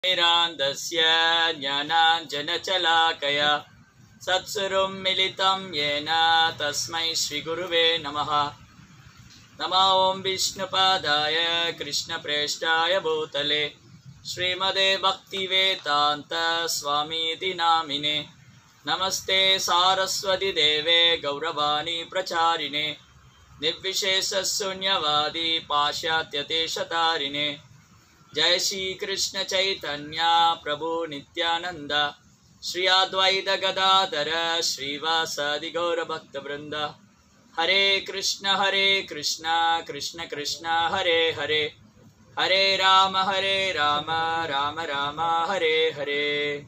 निरान्दस्य ज्ञानाञ्जनचलाकया सत्सुरुं मिलितं येन तस्मै श्रीगुरुवे नमः नमो ॐ विष्णुपादाय कृष्णप्रेष्ठाय भूतले श्रीमदे भक्तिवेदान्त स्वामीति नामिने नमस्ते सारस्वतिदेवे गौरवाणी प्रचारिणे निर्विशेषशून्यवादी पाश्चात्यदेशतारिणे जय श्री कृष्ण चैतन्य प्रभु नित्यानंद श्री अद्वैत गदाधर श्रीवासादि गौर भक्त वृंद हरे कृष्ण हरे कृष्ण कृष्ण कृष्ण हरे हरे हरे राम हरे राम राम राम हरे हरे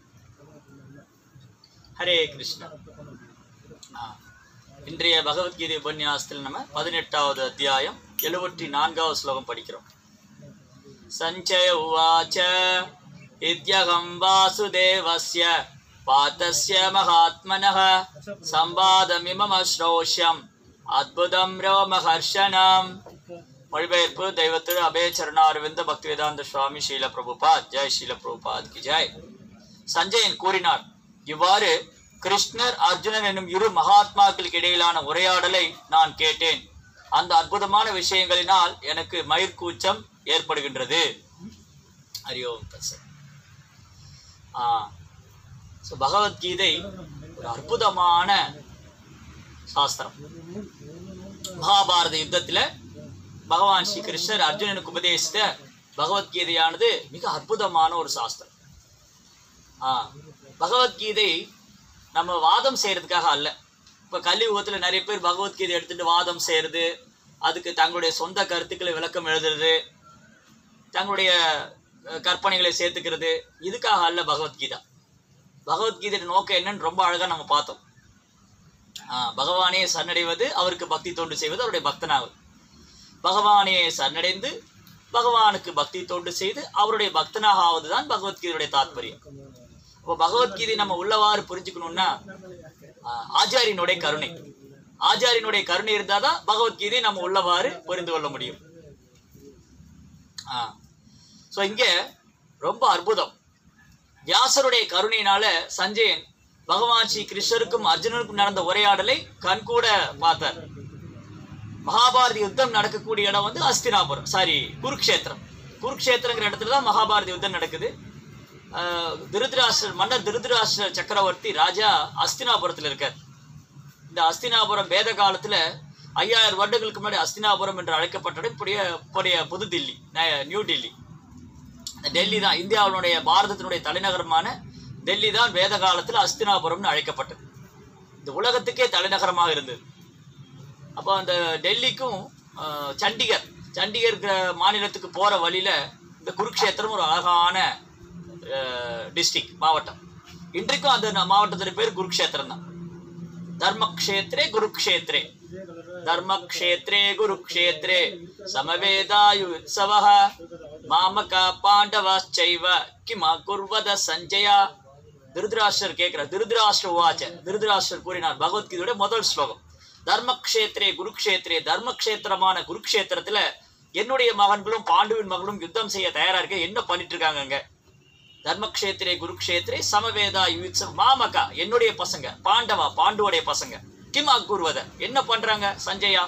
ஹரே கிருஷ்ணா ஆ. இன்றைய பகவத்கீதை உபன்யாசத்தில் நம்ம பதினெட்டாவது அத்தியாயம் எழுபத்தி நான்காவது ஸ்லோகம் படிக்கிறோம் सञ्चय उवाच इत्यहं वासुदेवस्य पातस्य महात्मनः संवादमिममश्रोष्यम् அற்புதம் ரோமஹர்ஷனம் மொழிபெயர்ப்பு தெய்வத்திரு அபய சரணாரவிந்த பக்தி வேதாந்த சுவாமி ஸ்ரீல பிரபுபாத் ஜெய் ஸ்ரீல பிரபுபாத் கி ஜெய் சஞ்சயன் கூறினார் இவ்வாறு கிருஷ்ணர் அர்ஜுனன் என்னும் இரு மகாத்மாக்களுக்கு இடையிலான உரையாடலை நான் கேட்டேன் அந்த அற்புதமான விஷயங்களினால் எனக்கு மயிர்கூச்சம் ஏற்படுகின்றது ஹரி ஓம் தத்சத் ஆ ஸோ பகவத்கீதை ஒரு அற்புதமான சாஸ்திரம் மகாபாரத யுத்தத்துல பகவான் ஸ்ரீ கிருஷ்ணர் அர்ஜுனனுக்கு உபதேசித்த பகவத்கீதையானது மிக அற்புதமான ஒரு சாஸ்திரம் ஆ பகவத்கீதை நம்ம வாதம் செய்யறதுக்காக அல்ல இப்போ கலியுகத்துல நிறைய பேர் பகவத்கீதை எடுத்துட்டு வாதம் செய்யறது அதுக்கு தங்களுடைய சொந்த கருத்துக்களை விளக்கம் எழுதுறது தங்களுடைய அஹ், கற்பனைகளை சேர்த்துக்கிறது இதுக்காக அல்ல பகவத்கீதா பகவத்கீதையோட நோக்கம் என்னன்னு ரொம்ப அழகா நம்ம பார்த்தோம் ஆ, பகவானே சரணடைவது அவருக்கு பக்தி தொண்டு செய்வது அவருடைய பக்தனாவது பகவானே சரணடைந்து பகவானுக்கு பக்தி தொண்டு செய்து அவருடைய பக்தனாக ஆவதுதான் பகவத்கீதையுடைய தாத்பரியம் அப்போ பகவத்கீதை நம்ம உள்ளவாறு புரிஞ்சுக்கணும்னா ஆ, ஆச்சாரியனுடைய கருணை ஆச்சாரியனுடைய கருணை இருந்தாதான் பகவத்கீதை நம்ம உள்ளவாறு புரிந்து கொள்ள முடியும் ஆ ஸோ இங்கே ரொம்ப அற்புதம் வியாசருடைய கருணையினால சஞ்சயன் பகவான் ஸ்ரீ கிருஷ்ணருக்கும் அர்ஜுனனுக்கும் நடந்த உரையாடலை கண்கூட பார்த்தார் மகாபாரத யுத்தம் நடக்கக்கூடிய இடம் வந்து அஸ்தினாபுரம் சாரி குருக்ஷேத்திரம் குருக்ஷேத்திரங்கிற இடத்துல தான் மகாபாரத யுத்தம் நடக்குது ஆஹ் திருதராஷ்டிரர் மன்னர் திருதராஷ்டிர சக்கரவர்த்தி ராஜா அஸ்தினாபுரத்தில் இருக்கார் இந்த அஸ்தினாபுரம் வேத காலத்துல ஐயாயிரம் வருடங்களுக்கு முன்னாடி அஸ்தினாபுரம் என்று அழைக்கப்பட்ட இடம் இப்படிய இப்படிய புது தில்லி ந- நியூ டெல்லி இந்த டெல்லி தான் இந்தியாவினுடைய பாரதத்தினுடைய தலைநகரமான டெல்லி தான் வேத காலத்துல அஸ்தினாபுரம்னு அழைக்கப்பட்டது இந்த உலகத்துக்கே தலைநகரமாக இருந்தது அப்போ அந்த டெல்லிக்கும் ஆஹ், சண்டிகர் சண்டிகர் கிர- மாநிலத்துக்கு போற வழியில இந்த குருக்ஷேத்திரம் ஒரு அழகான டிஸ்ட்ரிக்ட் மாவட்டம் இன்றைக்கும் அந்த ந- மாவட்டத்தோட பேர் குருக்ஷேத்திரம் தான் தர்மக்ஷேத்ரே குருக்ஷேத்ரே தர்மக்ஷேத்ரே குருக்ஷேத்ரே சமவேதாயுத்சவः மாமக பாண்டவச்சைவ கிம குர்வத சஞ்சயா திருதராஷ்டர் கேட்கிறார் திருதராஷ்டிர உவாச்ச திருதராஷ்டர் கூறினார் பகவத்கீதையோட முதல் ஸ்லோகம் தர்மக்ஷேத்ரே குருக்ஷேத்ரே தர்மக்ஷேத்திரமான குருக்ஷேத்திரத்துல என்னுடைய மகன்களும் பாண்டுவின் மகளும் யுத்தம் செய்ய தயாரா இருக்க என்ன பண்ணிட்டு இருக்காங்க அங்க தர்மக்ஷேத்திரே குருக்ஷேத்திரே சமவேதா யுத்சவ மாமகா என்னுடைய பசங்க பாண்டவா பாண்டுவோடைய பசங்க கிம் அக்குருவத என்ன பண்றாங்க சஞ்சயா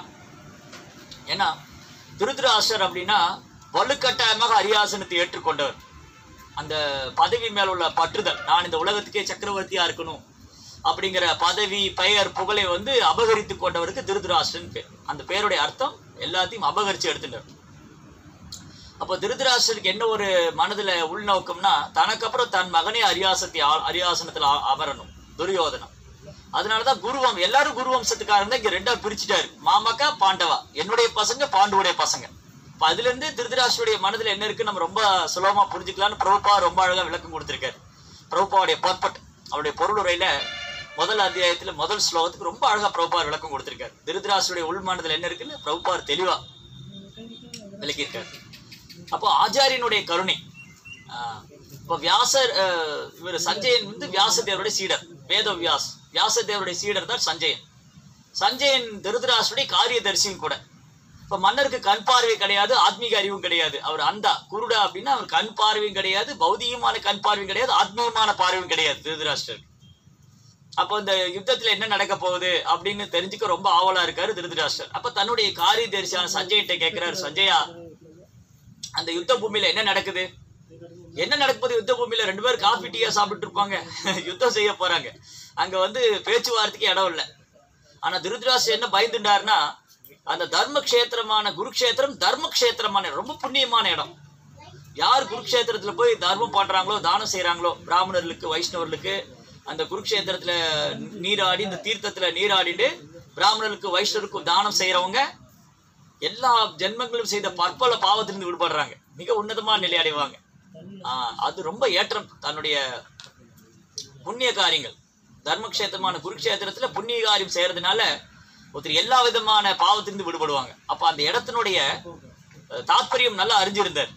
ஏன்னா திருதராஷ்டர் அப்படின்னா வலுக்கட்டாயமாக அரியாசனத்தை ஏற்றுக்கொண்டவர் அந்த பதவி மேல உள்ள பற்றுதல் நான் இந்த உலகத்துக்கே சக்கரவர்த்தியா இருக்கணும் அப்படிங்கிற பதவி பெயர் புகழை வந்து அபகரித்து கொண்டவருக்கு திருதராஷ்டிரன் பேர் அந்த பேருடைய அர்த்தம் எல்லாத்தையும் அபகரிச்சு எடுத்துட்டார் அப்போ திருதராஷ்டருக்கு என்ன ஒரு மனதுல உள்நோக்கம்னா தனக்கு அப்புறம் தன் மகனே அரியாசத்தை ஆ- அரியாசனத்துல ஆ- அமரணும் துரியோதனம் அதனாலதான் குருவம் எல்லாரும் குருவம்சத்துக்காரங்க தான் இங்க ரெண்டா பிரிச்சுட்டாரு மாமக்கா பாண்டவா என்னுடைய பசங்க பாண்டுவுடைய பசங்க இப்ப அதுல இருந்து திருதராஷ்டருடைய மனதுல என்ன இருக்கு நம்ம ரொம்ப சுலபமா புரிஞ்சுக்கலாம்னு பிரபுபா ரொம்ப அழகா விளக்கம் கொடுத்திருக்காரு பிரபுபாவுடைய பர்பட் அவருடைய பொருளுரையில முதல் அத்தியாயத்துல முதல் ஸ்லோகத்துக்கு ரொம்ப அழகா பிரபுபார் விளக்கம் கொடுத்திருக்காரு திருதராஷ்டருடைய உள் மனதுல என்ன இருக்குன்னு பிரபுபார் தெளிவா விளக்கியிருக்காரு அப்போ ஆச்சாரியனுடைய கருணை ஆஹ் இப்போ வியாசர் ஆஹ் இவர் சஞ்சயன் வந்து வியாசதேவருடைய சீடர் வேத வியாஸ் வியாசதேவருடைய சீடர் தான் சஞ்சயன் சஞ்சயன் திருதராஷ்டருடைய காரியதரிசியும் கூட இப்ப மன்னருக்கு கண் பார்வை கிடையாது ஆத்மீக அறிவும் கிடையாது அவர் அந்தா குருடா அப்படின்னா அவர் கண் பார்வையும் கிடையாது பௌதிகமான கண் பார்வையும் கிடையாது ஆத்மீகமான பார்வையும் கிடையாது திருதராஷ்டிரர் அப்போ இந்த யுத்தத்துல என்ன நடக்க போகுது அப்படின்னு தெரிஞ்சுக்க ரொம்ப ஆவலா இருக்காரு திருதராஷ்டிரர் அப்ப தன்னுடைய காரிய தரிசியான சஞ்சய்கிட்ட கேட்கிறாரு சஞ்சயா அந்த யுத்த பூமியில என்ன நடக்குது என்ன நடக்குது யுத்த பூமியில ரெண்டு பேரும் காஃபி டீயா சாப்பிட்டு இருப்பாங்க யுத்தம் செய்ய போறாங்க அங்க வந்து பேச்சுவார்த்தைக்கு இடம் இல்லை ஆனா திருதராஷ்டிரர் என்ன பயந்துட்டாருன்னா அந்த தர்ம கஷேத்திரமான குருக்ஷேத்திரம் தர்ம கஷேத்திரமான இடம், ரொம்ப புண்ணியமான இடம் யார் குருக்ஷேத்திரத்துல போய் தர்மம் பண்றாங்களோ தானம் செய்றாங்களோ பிராமணர்களுக்கு வைஷ்ணவர்களுக்கு அந்த குருக்ஷேத்திரத்துல நீராடி இந்த தீர்த்தத்துல நீராடிட்டு பிராமணர்களுக்கு வைஷ்ணவருக்கு தானம் செய்யறவங்க எல்லா ஜென்மங்களும் செய்த பற்பல பாவத்திலிருந்து விடுபடுறாங்க மிக உன்னதமான நிலை அடைவாங்க ஆஹ் அது ரொம்ப ஏற்றம் தன்னுடைய புண்ணிய காரியங்கள் தர்மக்ஷேத்திரமான குருக்ஷேத்திரத்துல புண்ணிய காரியம் செய்யறதுனால ஒருத்தர் எல்லா விதமான பாவத்திலிருந்து விடுபடுவாங்க அப்ப அந்த இடத்தினுடைய அஹ், தாத்பரியம் நல்லா அறிஞ்சிருந்தார்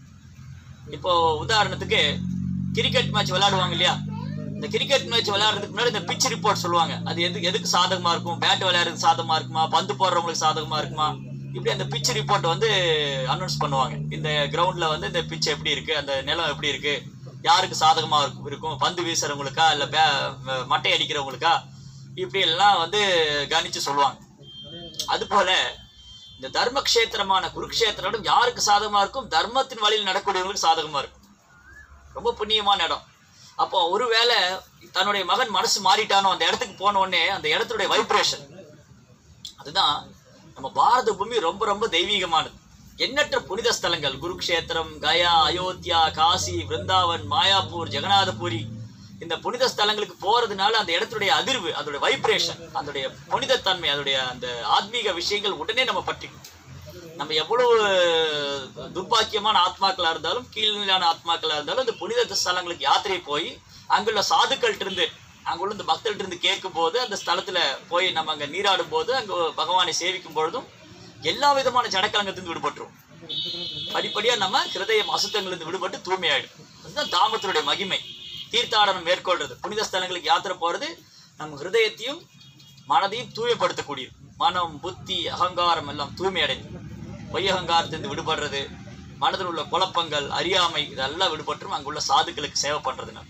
இப்போ உதாரணத்துக்கு கிரிக்கெட் மேட்ச் விளையாடுவாங்க இல்லையா இந்த கிரிக்கெட் மேட்ச் விளையாடுறதுக்கு முன்னாடி இந்த பிச் ரிப்போர்ட் சொல்லுவாங்க அது எது எதுக்கு சாதகமா இருக்கும் பேட் விளையாடுறதுக்கு சாதகமா இருக்குமா பந்து போடுறவங்களுக்கு சாதகமா இருக்குமா இப்படி அந்த பிச் ரிப்போர்ட் வந்து அனௌன்ஸ் பண்ணுவாங்க இந்த கிரவுண்ட்ல வந்து இந்த பிச் எப்படி இருக்கு அந்த நிலம் எப்படி இருக்கு யாருக்கு சாதகமா இருக்கும் இருக்கும் பந்து வீசுறவங்களுக்கா இல்ல பே- மட்டை அடிக்கிறவங்களுக்கா இப்படி எல்லாம் வந்து கணிச்சு சொல்லுவாங்க அது போல இந்த தர்ம கஷேத்திரமான குருக்ஷேத்திரம் யாருக்கு சாதகமா இருக்கும் தர்மத்தின் வழியில் நடக்கூடியவங்களுக்கு சாதகமா இருக்கும் ரொம்ப புண்ணியமான இடம் அப்போ ஒருவேளை தன்னுடைய மகன் மனசு மாறிட்டானோ அந்த இடத்துக்கு போன உடனே அந்த இடத்துடைய வைப்ரேஷன் அதுதான் நம்ம பாரத பூமி ரொம்ப ரொம்ப தெய்வீகமானது எண்ணற்ற புனித ஸ்தலங்கள் குருக்ஷேத்திரம் கயா அயோத்தியா காசி விருந்தாவன் மாயாப்பூர் ஜெகநாதபுரி இந்த புனித ஸ்தலங்களுக்கு போறதுனால அந்த இடத்துடைய அதிர்வு அதோட வைப்ரேஷன் அதோடைய புனிதத்தன்மை அதோடைய அந்த ஆத்மீக விஷயங்கள் உடனே நம்ம பற்றிக்கும் நம்ம எவ்வளவு துர்பாக்கியமான ஆத்மாக்களா இருந்தாலும் கீழ்நிலையான ஆத்மாக்களா இருந்தாலும் இந்த புனித ஸ்தலங்களுக்கு யாத்திரை போய் அங்குள்ள சாதுக்கள்ட்ட இருந்து அங்குள்ள இந்த பக்தர்கள்ட்ட இருந்து கேட்கும் போது அந்த ஸ்தலத்துல போய் நம்ம அங்க நீராடும் போது அங்க பகவானை சேவிக்கும் பொழுதும் எல்லா விதமான ஜடக்கலங்கத்திலிருந்து விடுபட்டுரும் படிப்படியா நம்ம ஹிருதயம் அசுத்தங்களிலிருந்து விடுபட்டு தூய்மையாயிடும் அதுதான் தாமத்தினுடைய மகிமை தீர்த்தாடனம் மேற்கொள்றது புனித ஸ்தலங்களுக்கு யாத்திரை போறது நம்ம ஹிருதயத்தையும் மனதையும் தூய்மைப்படுத்தக்கூடியது மனம் புத்தி அகங்காரம் எல்லாம் தூய்மை அடைந்து பொய் அகங்காரத்திலிருந்து விடுபடுறது மனதில் உள்ள குழப்பங்கள் அறியாமை இதெல்லாம் விடுபட்டும் அங்குள்ள சாதுக்களுக்கு சேவை பண்றதுனால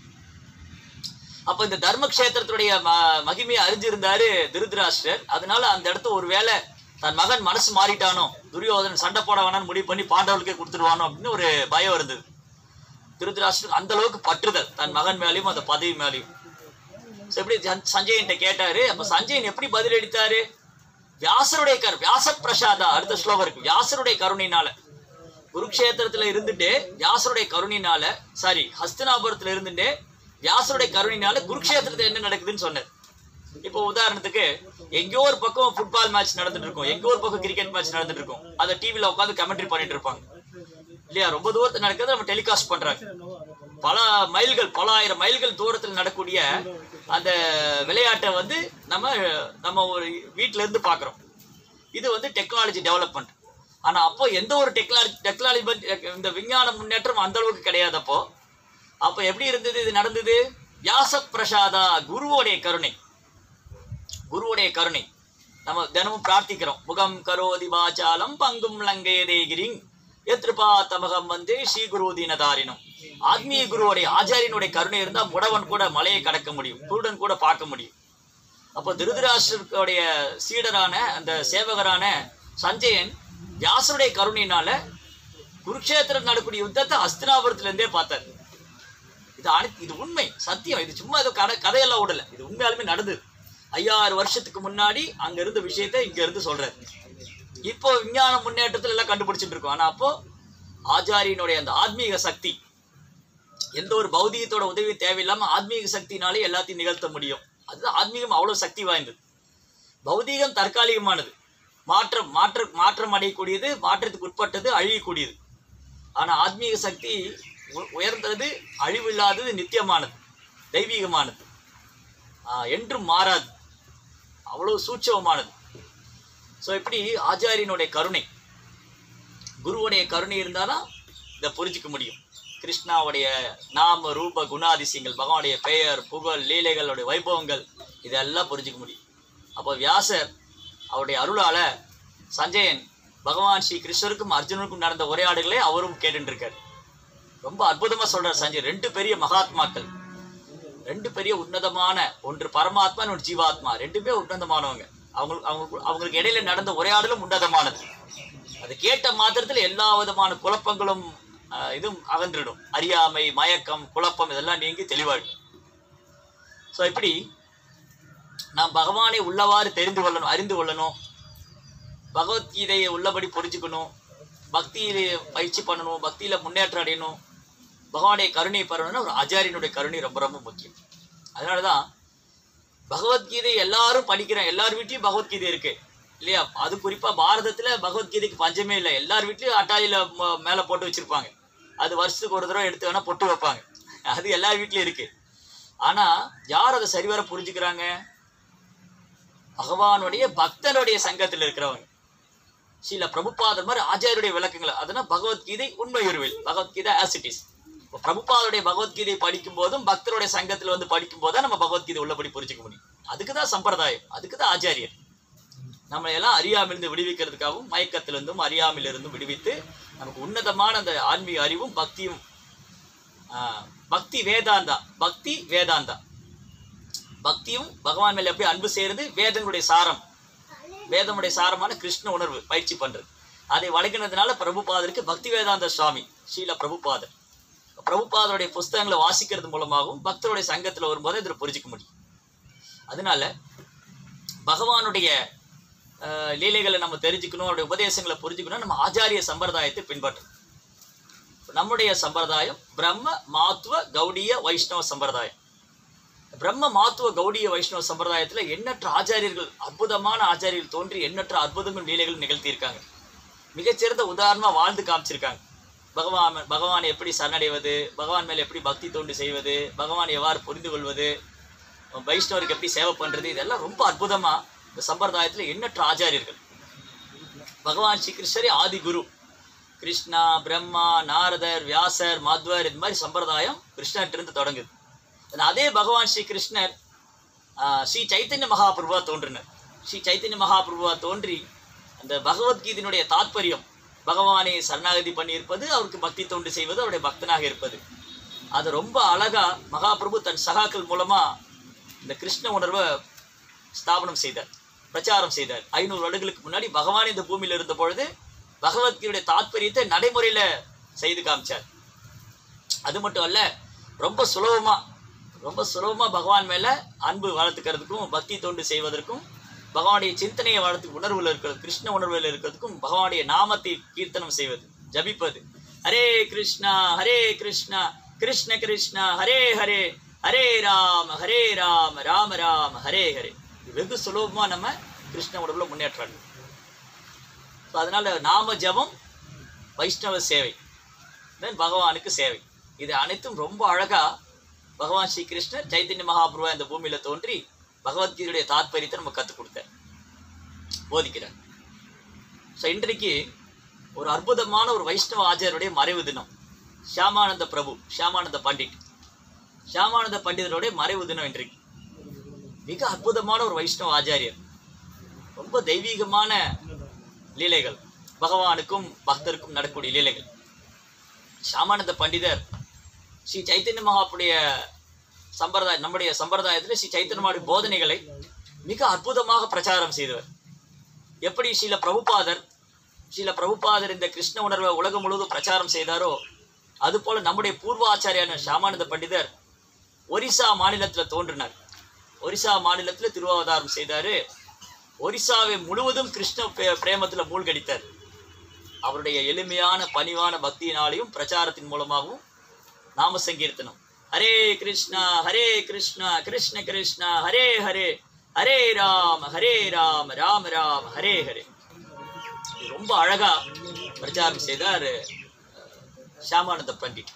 அப்ப இந்த தர்மக்ஷேத்திரத்துடைய ம மகிமையை அறிஞ்சிருந்தாரு திருதராஷ்டிரர் அதனால அந்த இடத்த ஒருவேளை தன் மகன் மனசு மாறிட்டானோ துரியோதனன் சண்டை போட வேணாம்னு முடிவு பண்ணி பாண்டவர்களுக்கே கொடுத்துருவானோ அப்படின்னு ஒரு பயம் இருந்தது திருதராஷ்டிரர் அந்த அளவுக்கு பற்றுதல் தன் மகன் மேலேயும் அந்த பதவி மேலேயும் So, எப்படி சஞ்- சஞ்சயன்ட்ட கேட்டாரு அப்ப சஞ்சயன் எப்படி பதிலளித்தாரு வியாசருடைய கரு வியாச பிரசாதா அடுத்த ஸ்லோகம் இருக்கு வியாசருடைய கருணையினால குருக்ஷேத்திரத்துல இருந்துட்டு வியாசருடைய கருணையினால சாரி ஹஸ்தினாபுரத்துல இருந்துட்டு வியாசருடைய கருணையினால குருக்ஷேத்திரத்துல என்ன நடக்குதுன்னு சொன்னார் இப்போ உதாரணத்துக்கு எங்கேயோ ஒரு பக்கம் ஃபுட்பால் மேட்ச் நடந்துட்டு இருக்கும் எங்கேயோ ஒரு பக்கம் கிரிக்கெட் மேட்ச் நடந்துட்டு இருக்கும் அதை டிவில உட்காந்து கமெண்ட்ரி பண்ணிட்டு இருப்பாங்க இல்லையா ரொம்ப தூரத்துல நடக்கிறது நம்ம டெலிகாஸ்ட் பண்றாங்க பல மைல்கள் பல ஆயிரம் மைல்கள் தூரத்தில் நடக்கூடிய அந்த விளையாட்டை வந்து நம்ம நம்ம ஒரு வீட்ல இருந்து பார்க்குறோம் இது வந்து டெக்னாலஜி டெவலப்மெண்ட் ஆனா அப்போ எந்த ஒரு டெக்னாலஜி டெக்னாலஜி இந்த விஞ்ஞான முன்னேற்றம் அந்த அளவுக்கு கிடையாது அப்போ அப்போ எப்படி இருந்தது இது நடந்தது வியாச பிரசாதா குருவோடைய கருணை குருவுடைய கருணை நம்ம தினமும் பிரார்த்திக்கிறோம் முகம் கரோதி வாச்சாலம் பங்கும் லங்கேதே கிரிங் எத்ருபா தமகம் வந்து ஸ்ரீ குரு தீனதாரினம் ஆத்மீய குருவுடைய ஆச்சாரியனுடைய கருணை இருந்தா முடவன் கூட மலையை கடக்க முடியும் குருடன் கூட பார்க்க முடியும் அப்போ திருதராஷ்டருடைய சீடரான அந்த சேவகரான சஞ்சயன் வியாசருடைய கருணையினால குருக்ஷேத்திரம் நடக்கூடிய யுத்தத்தை ஹஸ்தினாபுரத்துல இருந்தே பார்த்தார் இது அனைத்து இது உண்மை சத்தியம் இது சும்மா ஏதோ கதை கதையெல்லாம் விடல இது உண்மையாலுமே நடந்தது ஐயாயிரம் வருஷத்துக்கு முன்னாடி அங்க இருந்த விஷயத்தை இங்க இருந்து சொல்றாரு இப்போ விஞ்ஞான முன்னேற்றத்துல எல்லாம் கண்டுபிடிச்சிட்டு இருக்கோம் ஆனா அப்போ ஆச்சாரியனுடைய அந்த ஆத்மீக சக்தி எந்த ஒரு பௌதீகத்தோட உதவி தேவையில்லாம ஆத்மீக சக்தினாலே எல்லாத்தையும் நிகழ்த்த முடியும் அதுதான் ஆத்மீகம் அவ்வளவு சக்தி வாய்ந்தது பௌதீகம் தற்காலிகமானது மாற்றம் மாற்ற மாற்றம் அடையக்கூடியது மாற்றத்துக்கு உட்பட்டது அழியக்கூடியது ஆனா ஆத்மீக சக்தி உ- உயர்ந்தது அழிவில்லாதது நித்தியமானது தெய்வீகமானது ஆஹ் என்றும் மாறாது அவ்வளவு சூட்சமானது ஸோ இப்படி ஆச்சாரியனுடைய கருணை குருவுடைய கருணை இருந்தாதான் இதை புரிஞ்சுக்க முடியும் கிருஷ்ணாவுடைய நாம ரூப குணாதிசயங்கள் பகவானுடைய பெயர் புகழ் லீலைகளுடைய வைபவங்கள் இதெல்லாம் புரிஞ்சுக்க முடியும் அப்போ வியாசர் அவருடைய அருளால சஞ்சயன் பகவான் ஸ்ரீ கிருஷ்ணருக்கும் அர்ஜுனருக்கும் நடந்த உரையாடல்களை அவரும் கேட்டுட்டு இருக்காரு ரொம்ப அற்புதமா சொல்றார் சஞ்சய் ரெண்டு பெரிய மகாத்மாக்கள் ரெண்டு பெரிய உன்னதமான ஒன்று பரமாத்மா இன்னொன்று ஜீவாத்மா ரெண்டுமே உன்னதமானவங்க அவங்களுக்கு அவங்களுக்கு அவங்களுக்கு இடையில நடந்த உரையாடலும் உன்னதமானது அது கேட்ட மாத்திரத்துல எல்லா விதமான குழப்பங்களும் ஆஹ், இதுவும் அகன்றிடும் அறியாமை மயக்கம் குழப்பம் இதெல்லாம் நீங்கி தெளிவாகும் ஸோ இப்படி நாம் பகவானை உள்ளவாறு தெரிந்து கொள்ளணும் அறிந்து கொள்ளணும் பகவத்கீதையை உள்ளபடி புரிஞ்சுக்கணும் பக்தியில பயிற்சி பண்ணணும் பக்தியில முன்னேற்றம் அடையணும் பகவானுடைய கருணை பெறணும்னா ஒரு ஆச்சாரியனுடைய கருணை ரொம்ப ரொம்ப முக்கியம் அதனாலதான் பகவத்கீதை எல்லாரும் படிக்கிறேன் எல்லார் வீட்லயும் பகவத்கீதை இருக்கு இல்லையா அது குறிப்பா பாரதத்துல பகவத்கீதைக்கு பஞ்சமே இல்லை எல்லார் வீட்லயும் அட்டாளியில ம- மேல போட்டு வச்சிருப்பாங்க அது வருஷத்துக்கு ஒரு தடவை எடுத்து வேணா பொட்டு வைப்பாங்க அது எல்லார் வீட்லயும் இருக்கு ஆனா யார் அதை சரிவர புரிஞ்சுக்கிறாங்க பகவானுடைய பக்தனுடைய சங்கத்தில் இருக்கிறவங்க ஸ்ரீல பிரபுபாதர் மாதிரி ஆச்சாரியருடைய விளக்கங்களை அதனால் பகவத்கீதை உண்மை உருவில் பகவத்கீதை ஆஸ் இட் இஸ் இப்போ பிரபுபாதருடைய பகவத்கீதை படிக்கும் போதும் பக்தருடைய சங்கத்தில் வந்து படிக்கும் போது தான் நம்ம பகவத்கீதை உள்ளபடி புரிஞ்சுக்க முடியும் அதுக்கு தான் சம்பிரதாயம் அதுக்கு தான் ஆச்சாரியர் நம்மளை எல்லாம் அறியாமிலிருந்து விடுவிக்கிறதுக்காகவும் மயக்கத்திலிருந்தும் அறியாமையிலிருந்தும் விடுவித்து நமக்கு உன்னதமான அந்த ஆன்மீக அறிவும் பக்தியும் ஆஹ், பக்தி வேதாந்தா பக்தி வேதாந்தா பக்தியும் பகவான் மேல எப்படி அன்பு செய்யறது வேதங்களுடைய சாரம் வேதமுடைய சாரமான கிருஷ்ண உணர்வு பயிற்சி பண்றது அதை வழங்கினதுனால பிரபுபாதருக்கு பக்தி வேதாந்த சுவாமி ஸ்ரீல பிரபுபாதர் பிரபுபாதருடைய புஸ்தகங்களை வாசிக்கிறது மூலமாகவும் பக்தருடைய சங்கத்துல வரும்போது இதில் புரிஞ்சுக்க முடியும் அதனால பகவானுடைய அஹ், லீலைகளை நம்ம தெரிஞ்சுக்கணும் அவருடைய உபதேசங்களை புரிஞ்சுக்கணும் நம்ம ஆச்சாரிய சம்பிரதாயத்தை பின்பற்றணும் நம்முடைய சம்பிரதாயம் பிரம்ம மாத்துவ கௌடிய வைஷ்ணவ சம்பிரதாயம் பிரம்ம மாத்துவ கௌடிய வைஷ்ணவ சம்பிரதாயத்துல எண்ணற்ற ஆச்சாரியர்கள் அற்புதமான ஆச்சாரியர்கள் தோன்றி எண்ணற்ற அற்புதங்கள் லீலைகள் நிகழ்த்தியிருக்காங்க மிகச்சிறந்த உதாரணமா வாழ்ந்து காமிச்சிருக்காங்க பகவான் பகவானை எப்படி சரணடைவது பகவான் மேல எப்படி பக்தி தோண்டு செய்வது பகவானை எவ்வாறு புரிந்து கொள்வது வைஷ்ணவருக்கு எப்படி சேவை பண்றது இதெல்லாம் ரொம்ப அற்புதமா இந்த சம்பிரதாயத்துல எண்ணற்ற ஆச்சாரியர்கள் பகவான் ஸ்ரீ கிருஷ்ணரே ஆதி குரு கிருஷ்ணா பிரம்மா நாரதர் வியாசர் மாத்வர் இது மாதிரி சம்பிரதாயம் கிருஷ்ணர்கிட்ட இருந்து தொடங்குது ஆனா அதே பகவான் ஸ்ரீ கிருஷ்ணர் ஆஹ், ஸ்ரீ சைத்தன்ய மகாபிரபுவா தோன்றினார் ஸ்ரீ சைத்தன்ய மகாபிரபுவா தோன்றி அந்த பகவத்கீதையினுடைய தாத்பரியம் பகவானை சரணாகதி பண்ணியிருப்பது அவருக்கு பக்தி தொண்டு செய்வது அவருடைய பக்தனாக இருப்பது அது ரொம்ப அழகா மகாபிரபு தன் சகாக்கள் மூலமா இந்த கிருஷ்ண உணர்வை ஸ்தாபனம் செய்தார் பிரச்சாரம் செய்தார் ஐநூறு வருடங்களுக்கு முன்னாடி பகவான் இந்த பூமியில இருந்த பொழுது பகவத்கீதையுடைய தாத்பரியத்தை நடைமுறையில செய்து காமிச்சார் அது மட்டும் அல்ல ரொம்ப சுலபமா ரொம்ப சுலபமா பகவான் மேல அன்பு வளர்த்துக்கிறதுக்கும் பக்தி தொண்டு செய்வதற்கும் பகவானுடைய சிந்தனையை வளர்த்து உணர்வுல இருக்கிறது கிருஷ்ண உணர்வுல இருக்கிறதுக்கும் பகவானுடைய நாமத்தை கீர்த்தனம் செய்வது ஜபிப்பது ஹரே கிருஷ்ணா ஹரே கிருஷ்ணா கிருஷ்ண கிருஷ்ணா ஹரே ஹரே ஹரே ராம ஹரே ராம ராம ராம ஹரே ஹரே இது வெகு சுலபமா நம்ம கிருஷ்ண உணர்வுல முன்னேற்றம் அடையணும். So, அதனால நாம ஜபம் வைஷ்ணவ சேவை தென் பகவானுக்கு சேவை இது அனைத்தும் ரொம்ப அழகா பகவான் ஸ்ரீ கிருஷ்ணர் சைத்தன்ய மகாபுருவா இந்த பூமியில தோன்றி பகவத்கீதையுடைய தாத்பரியத்தை நம்ம கற்றுக் கொடுத்தார் போதிக்கிறார் ஸோ இன்றைக்கு ஒரு அற்புதமான ஒரு வைஷ்ணவ ஆச்சாரியருடைய மறைவு தினம் ஷியாமானந்த பிரபு ஷியாமானந்த பண்டிட் ஷியாமானந்த பண்டிதருடைய மறைவு தினம் இன்றைக்கு மிக அற்புதமான ஒரு வைஷ்ணவ ஆச்சாரியர் ரொம்ப தெய்வீகமான லீலைகள் பகவானுக்கும் பக்தருக்கும் நடக்கக்கூடிய லீலைகள் ஷாமானந்த பண்டிதர் ஸ்ரீ சைத்தன்ய மகாப்புடைய சம்பிரதாயம் நம்முடைய சம்பிரதாயத்தில் ஸ்ரீ சைத்தன்ய மகாவுடைய போதனைகளை மிக அற்புதமாக பிரச்சாரம் செய்தவர் எப்படி ஸ்ரீல பிரபுபாதர் ஸ்ரீல பிரபுபாதர் இந்த கிருஷ்ண உணர்வை உலகம் முழுவதும் பிரச்சாரம் செய்தாரோ அதுபோல நம்முடைய பூர்வாச்சாரியான ஷாமானந்த பண்டிதர் ஒரிசா மாநிலத்தில் தோன்றினார் ஒரிசா மாநிலத்தில் திருவாவதாரம் செய்தாரு ஒரிசாவை முழுவதும் கிருஷ்ண பிரே- பிரேமத்துல மூழ்கடித்தார் அவருடைய எளிமையான பணிவான பக்தியினாலையும் பிரச்சாரத்தின் மூலமாகவும் நாம சங்கீர்த்தனம் ஹரே கிருஷ்ணா ஹரே கிருஷ்ணா கிருஷ்ண கிருஷ்ணா ஹரே ஹரே ஹரே ராம ஹரே ராம ராம ராம ஹரே ஹரே இது ரொம்ப அழகா பிரச்சாரம் செய்தார் ஷாமானந்த பண்டிட்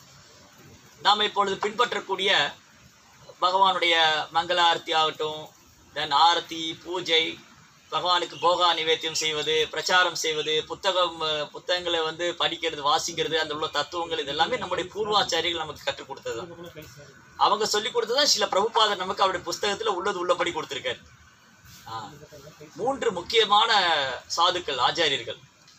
நாம் இப்பொழுது பின்பற்றக்கூடிய பகவானுடைய மங்கள ஆரத்தி ஆகட்டும் தென் ஆரத்தி பூஜை பகவானுக்கு போகா நிவேத்தியம் செய்வது பிரச்சாரம் செய்வது புத்தகம் அஹ், புத்தகங்களை வந்து படிக்கிறது வாசிக்கிறது அந்த உள்ள தத்துவங்கள் இது எல்லாமே நம்முடைய பூர்வாச்சாரிகள் நமக்கு கற்றுக் கொடுத்தது அவங்க சொல்லி கொடுத்ததான் சில பிரபுபாதர் நமக்கு அவருடைய புஸ்தகத்துல உள்ளது உள்ளபடி கொடுத்திருக்காரு ஆ. மூன்று முக்கியமான சாதுக்கள் ஆச்சாரியர்கள்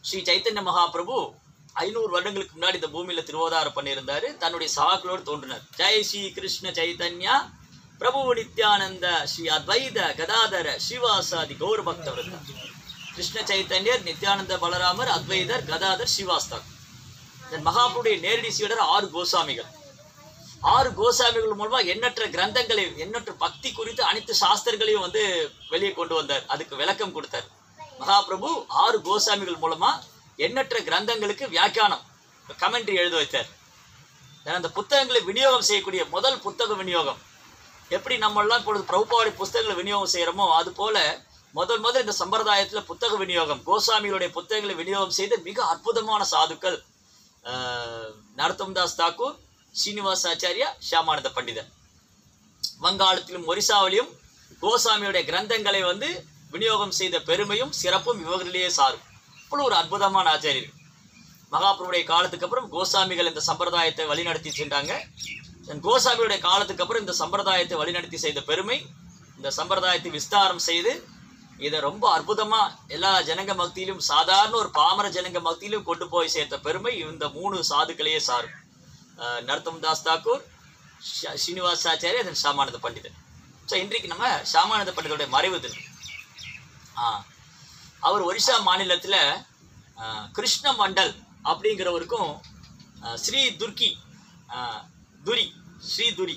ஸ்ரீ சைத்தன்ய மகாபிரபு ஐநூறு வருடங்களுக்கு முன்னாடி இந்த பூமியில திருவோதாரம் பண்ணியிருந்தாரு தன்னுடைய சகாக்களோடு தோன்றினார் ஜெய் ஸ்ரீ கிருஷ்ண சைதன்யா பிரபு நித்யானந்த ஸ்ரீ அத்வைத கதாதர ஸ்ரீவாசாதி கௌர பக்த விருந்தா கிருஷ்ண சைத்தன்யர் நித்யானந்த பலராமர் அத்வைதர் கதாதர் ஸ்ரீவாஸ்தா இந்த மகாபுடைய நேரடி சீடர் ஆறு கோசாமிகள் ஆறு கோசாமிகள் மூலமா எண்ணற்ற கிரந்தங்களை எண்ணற்ற பக்தி குறித்து அனைத்து சாஸ்திரங்களையும் வந்து வெளியே கொண்டு வந்தார் அதுக்கு விளக்கம் கொடுத்தார் மகாபிரபு ஆறு கோசாமிகள் மூலமா எண்ணற்ற கிரந்தங்களுக்கு வியாக்கியானம் கமெண்ட்ரி எழுத வைத்தார் ஏன்னா அந்த புத்தகங்களை விநியோகம் செய்யக்கூடிய முதல் புத்தக விநியோகம் எப்படி நம்ம எல்லாம் இப்பொழுது பிரபுபாவுடைய புத்தகங்களை விநியோகம் செய்யறோமோ அது போல முதல் முதல் இந்த சம்பிரதாயத்துல புத்தக விநியோகம் கோசாமிகளுடைய புத்தகங்களை விநியோகம் செய்த மிக அற்புதமான சாதுக்கள் ஆஹ், நரத்தம் தாஸ் தாக்கூர் ஸ்ரீனிவாஸ் ஆச்சாரியா ஷியாமானந்த பண்டிதர் வங்காளத்திலும் ஒரிசாவிலும் கோசாமியுடைய கிரந்தங்களை வந்து விநியோகம் செய்த பெருமையும் சிறப்பும் இவர்களிலேயே சாரும் இப்படி ஒரு அற்புதமான ஆச்சாரியர் மகாபுருடைய காலத்துக்கு அப்புறம் கோசாமிகள் இந்த சம்பிரதாயத்தை வழிநடத்தி சென்றாங்க தன் கோசாமியுடைய காலத்துக்கு அப்புறம் இந்த சம்பிரதாயத்தை வழிநடத்தி செய்த பெருமை இந்த சம்பிரதாயத்தை விஸ்தாரம் செய்து இதை ரொம்ப அற்புதமா எல்லா ஜனங்க மத்தியிலும் சாதாரண ஒரு பாமர ஜனங்க மத்தியிலும் கொண்டு போய் சேர்த்த பெருமை இந்த மூணு சாதுக்களையே சாரும் அஹ் நரத்தம் தாஸ் தாக்கூர் ஷ- ஸ்ரீனிவாஸ் ஆச்சாரிய அதன் சாமானந்த பண்டிதர் ஸோ இன்றைக்கு நம்ம சாமானந்த பண்டிதருடைய மறைவு தினம் ஆ அவர் ஒரிசா மாநிலத்தில் கிருஷ்ண மண்டல் அப்படிங்கிறவருக்கும் ஆ, ஸ்ரீ துர்க்கி ஆ, துரி ஸ்ரீ துரி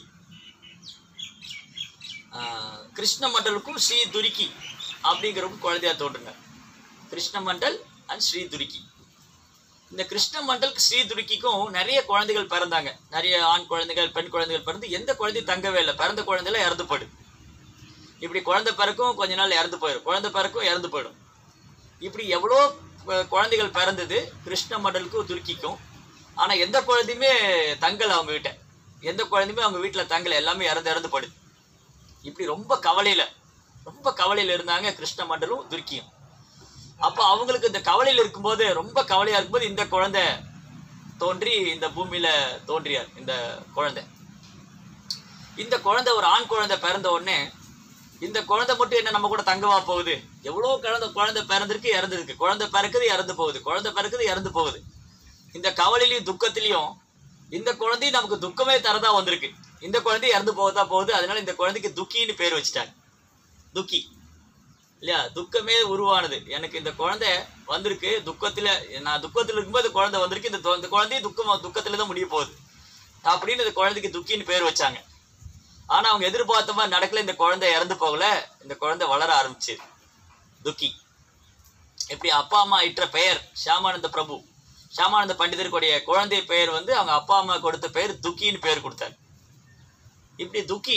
ஆ, கிருஷ்ண மண்டலுக்கும் ஸ்ரீ துருக்கி அப்படிங்கிறவங்க குழந்தையா தோன்றுங்க கிருஷ்ண மண்டல் அண்ட் ஸ்ரீ துருக்கி இந்த கிருஷ்ண மண்டல் ஸ்ரீ துருக்கிக்கும் நிறைய குழந்தைகள் பிறந்தாங்க நிறைய ஆண் குழந்தைகள் பெண் குழந்தைகள் பிறந்து எந்த குழந்தையும் தங்கவே இல்லை பிறந்த குழந்தைல இறந்து போயிடும் இப்படி குழந்தை பிறக்கும் கொஞ்ச நாள் இறந்து போயிடும் குழந்தை பிறக்கும் இறந்து போயிடும் இப்படி எவ்வளோ அஹ், குழந்தைகள் பிறந்தது கிருஷ்ண மண்டலுக்கும் துருக்கிக்கும் ஆனா எந்த குழந்தையுமே தங்கல அவங்க வீட்டை எந்த குழந்தையுமே அவங்க வீட்டுல தங்கல எல்லாமே இறந்து இறந்து போயிடுது இப்படி ரொம்ப கவலையில ரொம்ப கவலையில இருந்தாங்க கிருஷ்ண மண்டலும் துருக்கியும் அப்போ அவங்களுக்கு இந்த கவலையில இருக்கும்போது ரொம்ப கவலையா இருக்கும்போது இந்த குழந்தை தோன்றி இந்த பூமியில தோன்றியார் இந்த குழந்தை இந்த குழந்தை ஒரு ஆண் குழந்தை பிறந்த உடனே இந்த குழந்தை மட்டும் என்ன நம்ம கூட தங்கவா போகுது எவ்வளோ குழந்தை குழந்தை பிறந்திருக்கு இறந்துருக்கு குழந்தை பிறக்குது இறந்து போகுது குழந்தை பிறக்குது இறந்து போகுது இந்த கவலையிலையும் துக்கத்திலையும் இந்த குழந்தையும் நமக்கு துக்கமே தரதா வந்திருக்கு இந்த குழந்தை இறந்து போகதா போகுது அதனால இந்த குழந்தைக்கு துக்கின்னு பேர் வச்சுட்டாங்க துக்கி இல்லையா துக்கமே உருவானது எனக்கு இந்த குழந்தை வந்திருக்கு துக்கத்துல நான் துக்கத்துல இருக்கும்போது இந்த குழந்தை வந்திருக்கு இந்த தொ- இந்த குழந்தையும் துக்கம் துக்கத்துல தான் முடிய போகுது அப்படின்னு இந்த குழந்தைக்கு துக்கின்னு பேர் வச்சாங்க ஆனா அவங்க எதிர்பார்த்த மாதிரி நடக்கல இந்த குழந்தை இறந்து போகல இந்த குழந்தை வளர ஆரம்பிச்சு துக்கி எப்படி அப்பா அம்மா இட்ட பெயர் ஷியாமானந்த பிரபு ஷியாமானந்த பண்டிதருக்குடைய குழந்தை பெயர் வந்து அவங்க அப்பா அம்மா கொடுத்த பெயர் துக்கின்னு பேர் கொடுத்தார் இப்படி துக்கி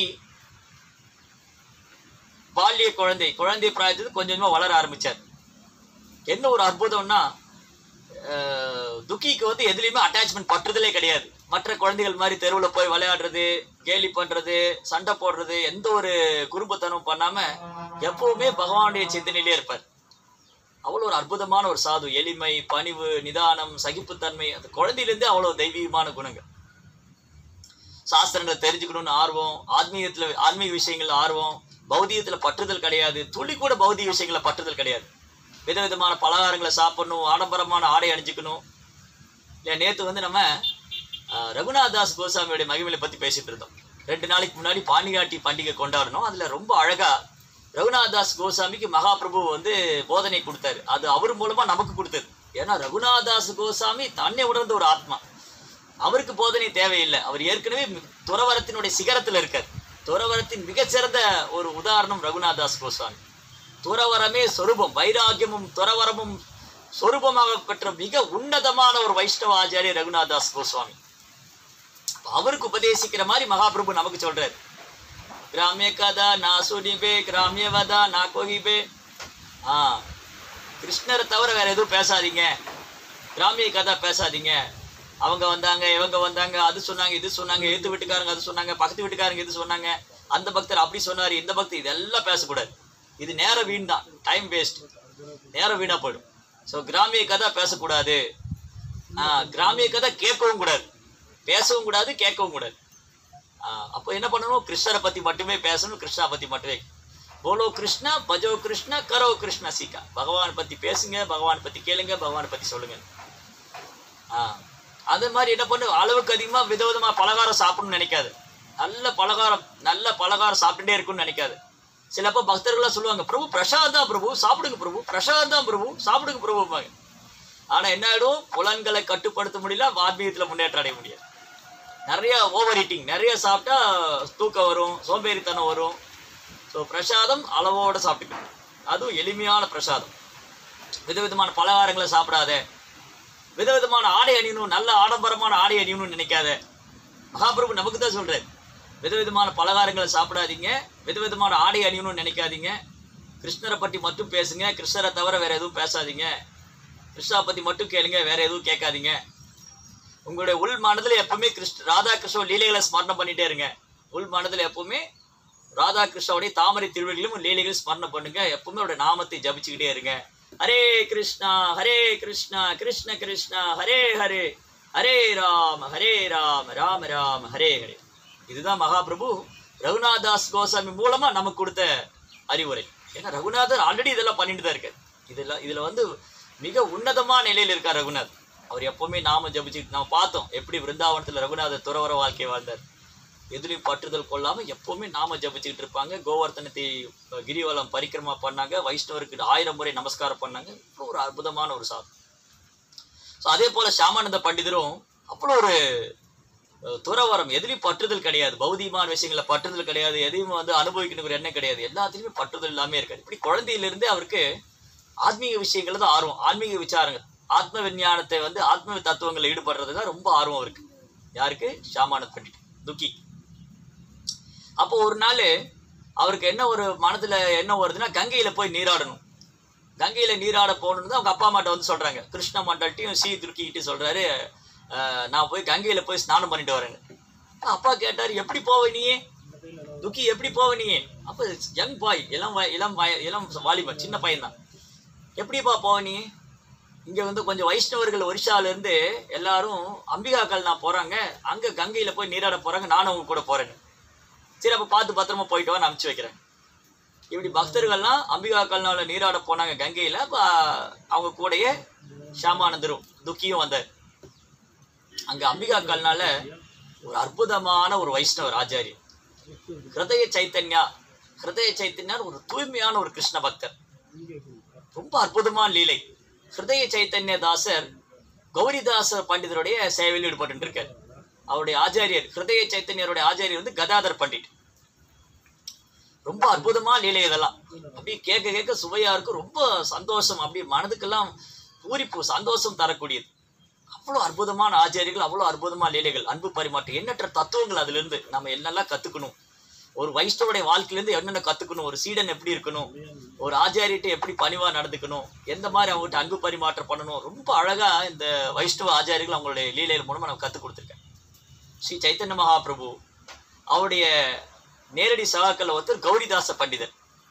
பால்ய குழந்தை குழந்தை பிராயத்துக்கு கொஞ்சம் கொஞ்சமா வளர ஆரம்பிச்சார் என்ன ஒரு அற்புதம்னா அஹ், துக்கிக்கு வந்து எதுலையுமே அட்டாச்மெண்ட் பற்றுதலே கிடையாது மற்ற குழந்தைகள் மாதிரி தெருவில் போய் விளையாடுறது கேலி பண்றது சண்டை போடுறது எந்த ஒரு குறும்புத்தனம் பண்ணாம எப்பவுமே பகவானுடைய சிந்தனையிலே இருப்பார் அவ்வளோ ஒரு அற்புதமான ஒரு சாது எளிமை பணிவு நிதானம் சகிப்புத்தன்மை அந்த குழந்தையிலேருந்தே அவ்வளோ தெய்வீகமான குணங்கள் சாஸ்திரங்களை தெரிஞ்சுக்கணும்னு ஆர்வம் ஆத்மீகத்துல ஆன்மீக விஷயங்கள்ல ஆர்வம் பௌதிகத்துல பற்றுதல் கிடையாது துளி கூட பௌதிக விஷயங்கள பற்றுதல் கிடையாது விதவிதமான பலகாரங்களை சாப்பிடணும் ஆடம்பரமான ஆடை அணிஞ்சுக்கணும் இல்லையா நேத்து வந்து நம்ம ஆஹ், ரகுநாத் தாஸ் கோசாமியோட மகிமையை பத்தி பேசிட்டு இருந்தோம் ரெண்டு நாளைக்கு முன்னாடி பாண்டிகாட்டி பண்டிகை கொண்டாடணும் அதுல ரொம்ப அழகா ரகுநாத் தாஸ் கோசாமிக்கு மகாபிரபு வந்து போதனை கொடுத்தாரு அது அவர் மூலமா நமக்கு கொடுத்தது ஏன்னா ரகுநாத் தாஸ் கோசாமி தன்னை உணர்ந்த ஒரு ஆத்மா அவருக்கு போதனை தேவையில்லை அவர் ஏற்கனவே மி- துறவரத்தினுடைய சிகரத்துல இருக்கார் துறவரத்தின் மிகச்சிறந்த ஒரு உதாரணம் ரகுநாத் தாஸ் கோஸ்வாமி துறவரமே சொரூபம் வைராகியமும் துறவரமும் சொரூபமாக பெற்ற மிக உன்னதமான ஒரு வைஷ்ணவ ஆச்சாரிய ரகுநாத் தாஸ் கோஸ்வாமி அப்ப அவருக்கு உபதேசிக்கிற மாதிரி மகாபிரபு நமக்கு சொல்றாரு கிராமிய கதா நான் சுனிபே கிராமிய வதா நான் கோகிபே ஆ கிருஷ்ணரை தவிர வேற எதுவும் பேசாதீங்க கிராமிய கதா பேசாதீங்க அவங்க வந்தாங்க இவங்க வந்தாங்க அது சொன்னாங்க இது சொன்னாங்க எதிர்த்து வீட்டுக்காரங்க அது சொன்னாங்க பக்கத்து வீட்டுக்காரங்க இது சொன்னாங்க அந்த பக்தர் அப்படி சொன்னாரு இந்த பக்தர் இதெல்லாம் பேசக்கூடாது இது நேரம் வீண் தான் டைம் வேஸ்ட் நேரம் வீணா போயிடும் ஸோ கிராமிய கதை பேசக்கூடாது ஆ, கிராமிய கதை கேட்கவும் கூடாது பேசவும் கூடாது கேட்கவும் கூடாது ஆ, அப்போ என்ன பண்ணணும் கிருஷ்ணரை பத்தி மட்டுமே பேசணும் கிருஷ்ணா பத்தி மட்டுமே போலோ கிருஷ்ணா பஜோ கிருஷ்ணா கரோ கிருஷ்ணா சீக்கா பகவான் பத்தி பேசுங்க பகவான் பத்தி கேளுங்க பகவான் பத்தி சொல்லுங்க ஆ அது மாதிரி என்ன பண்ணு அளவுக்கு அதிகமா விதவிதமா பலகாரம் சாப்பிடணும்னு நினைக்காது நல்ல பலகாரம் நல்ல பலகாரம் சாப்பிட்டுட்டே இருக்கும்னு நினைக்காது சிலப்போ பக்தர்கள்லாம் சொல்லுவாங்க பிரபு பிரசாத் தான் பிரபு சாப்பிடுங்க பிரபு பிரசாத் தான் பிரபு சாப்பிடுங்க பிரபுப்பாங்க ஆனா என்ன ஆயிடும் புலன்களை கட்டுப்படுத்த முடியல ஆத்மீகத்துல முன்னேற்றம் அடைய முடியாது நிறைய ஓவர் ஈட்டிங் நிறைய சாப்பிட்டா தூக்கம் வரும் சோம்பேறித்தனம் வரும் ஸோ பிரசாதம் அளவோட சாப்பிட்டுக்கணும் அதுவும் எளிமையான பிரசாதம் விதவிதமான பலகாரங்களை சாப்பிடாத விதவிதமான ஆடை அணியணும் நல்ல ஆடம்பரமான ஆடை அணியணும்னு நினைக்காத மகாபிரபு நமக்கு தான் சொல்றாரு விதவிதமான பலகாரங்களை சாப்பிடாதீங்க விதவிதமான ஆடை அணியணும்னு நினைக்காதீங்க கிருஷ்ணரை பற்றி மட்டும் பேசுங்க கிருஷ்ணரை தவிர வேற எதுவும் பேசாதீங்க கிருஷ்ணா பத்தி மட்டும் கேளுங்க வேற எதுவும் கேட்காதீங்க உங்களுடைய உள் மனதில் எப்பவுமே கிருஷ்ண ராதா கிருஷ்ண லீலைகளை ஸ்மரணம் பண்ணிட்டே இருங்க உள் மனதில் எப்பவுமே ராதா கிருஷ்ணாவுடைய தாமரை திருவடிகளும் லீலைகள் ஸ்மரணம் பண்ணுங்க எப்பவுமே அவருடைய நாமத்தை ஜபிச்சுக்கிட்டே இருங்க ஹரே கிருஷ்ணா ஹரே கிருஷ்ணா கிருஷ்ண கிருஷ்ணா ஹரே ஹரே ஹரே ராம ஹரே ராம ராம ராம ஹரே ஹரே இதுதான் மகாபிரபு ரகுநாதாஸ் கோசாமி மூலமா நமக்கு கொடுத்த அறிவுரை ஏன்னா ரகுநாதர் ஆல்ரெடி இதெல்லாம் பண்ணிட்டு தான் இருக்காரு இதெல்லாம் இதுல வந்து மிக உன்னதமான நிலையில இருக்கார் ரகுநாத் அவர் எப்பவுமே நாம ஜபிச்சுட்டு நம்ம பார்த்தோம் எப்படி விருந்தாவனத்துல ரகுநாதர் துறவர வாழ்க்கை வாழ்ந்தார் எதிரையும் பற்றுதல் கொள்ளாம எப்பவுமே நாம ஜபிச்சுக்கிட்டு இருப்பாங்க கோவர்த்தனத்தை அஹ், கிரிவலம் பரிக்கிரமா பண்ணாங்க வைஷ்ணவருக்கு ஆயிரம் முறை நமஸ்காரம் பண்ணாங்க இவ்வளோ ஒரு அற்புதமான ஒரு சாதம் ஸோ அதே போல சாமானந்த பண்டிதரும் அவ்வளோ ஒரு அஹ், துறவரம் எதிலையும் பற்றுதல் கிடையாது பௌதிகமான விஷயங்கள பற்றுதல் கிடையாது எதையும் வந்து அனுபவிக்கணுங்கிற எண்ணம் கிடையாது எல்லாத்துலேயுமே பற்றுதல் இல்லாமே இருக்காது இப்படி குழந்தையிலிருந்தே அவருக்கு ஆத்மீக விஷயங்கள் தான் ஆர்வம் ஆன்மீக விசாரங்கள் ஆத்ம விஞ்ஞானத்தை வந்து ஆத்ம தத்துவங்களில் ஈடுபடுறது தான் ரொம்ப ஆர்வம் இருக்கு யாருக்கு ஷாமானத் பண்டிட் துக்கி அப்போ ஒரு நாள் அவருக்கு என்ன ஒரு மனதுல என்ன வருதுன்னா கங்கையில போய் நீராடணும் கங்கையில நீராட போகணும்னு தான் அவங்க அப்பா அம்மாட்ட வந்து சொல்றாங்க கிருஷ்ண மண்டல்ட்டையும் சி துருக்கிக்கிட்டையும் சொல்றாரு "அஹ், நான் போய் கங்கையில போய் ஸ்நானம் பண்ணிட்டு வரேன்னு அப்பா கேட்டாரு எப்படி போவ நீ துக்கி எப்படி போவ நீ அப்ப யங் பாய் இளம் வய- இளம் வய- இளம் வாலிபன் சின்ன பையன் தான் எப்படிப்பா போவ நீ இங்க வந்து கொஞ்சம் வைஷ்ணவர்கள் ஒரிசால இருந்து எல்லாரும் அம்பிகாக்கள் நான் போறாங்க அங்க கங்கையில போய் நீராட போறாங்க நானும் அவங்க கூட போறேன்னு சரி அப்ப பார்த்து பத்திரமா போயிட்டு வான்னு அனுப்பிச்சு வைக்கிறேன் இப்படி பக்தர்கள்லாம் அம்பிகாக்கள்னால நீராட போனாங்க கங்கையில அப்ப அவங்க கூடயே ஷாமானந்தரும் துக்கியும் வந்தார் அங்க அம்பிகாக்கள்னால ஒரு அற்புதமான ஒரு வைஷ்ணவர் ஆச்சாரியர் ஹிருதய சைத்தன்யா ஹிருதய சைத்தன்யார் ஒரு தூய்மையான ஒரு கிருஷ்ண பக்தர் ரொம்ப அற்புதமான லீலை ஹிருதய சைத்தன்ய தாசர் கௌரிதாச பண்டிதருடைய சேவையில் ஈடுபட்டு இருக்கார் அவருடைய ஆச்சாரியர் ஹிருதய சைத்தன்யருடைய ஆச்சாரியர் வந்து கதாதர் பண்டிட் ரொம்ப அற்புதமா லீலை இதெல்லாம் அப்படியே கேட்க கேட்க சுவையா இருக்கும் ரொம்ப சந்தோஷம் அப்படியே மனதுக்கெல்லாம் பூரிப்பு சந்தோஷம் தரக்கூடியது அவ்வளோ அற்புதமான ஆச்சாரியர்கள் அவ்வளோ அற்புதமான லீலைகள் அன்பு பரிமாற்றம் எண்ணற்ற தத்துவங்கள் அதுல இருந்து நம்ம என்னெல்லாம் கத்துக்கணும் ஒரு வைஷ்ணவுடைய வாழ்க்கையிலேருந்து என்னென்ன கத்துக்கணும் ஒரு சீடன் எப்படி இருக்கணும் ஒரு ஆச்சாரியத்தை எப்படி பணிவா நடந்துக்கணும் எந்த மாதிரி அவங்ககிட்ட அன்பு பரிமாற்றம் பண்ணணும் ரொம்ப அழகா இந்த வைஷ்ணவ ஆச்சாரியர்கள் அவங்களுடைய லீலைகள் மூலமா நம்ம கற்றுக் கொடுத்துருக்கேன் ஸ்ரீ சைத்தன்ய மகாபிரபு அவருடைய நேரடி சகாக்கள் ஒருத்தர் கௌரிதாச பண்டிதர்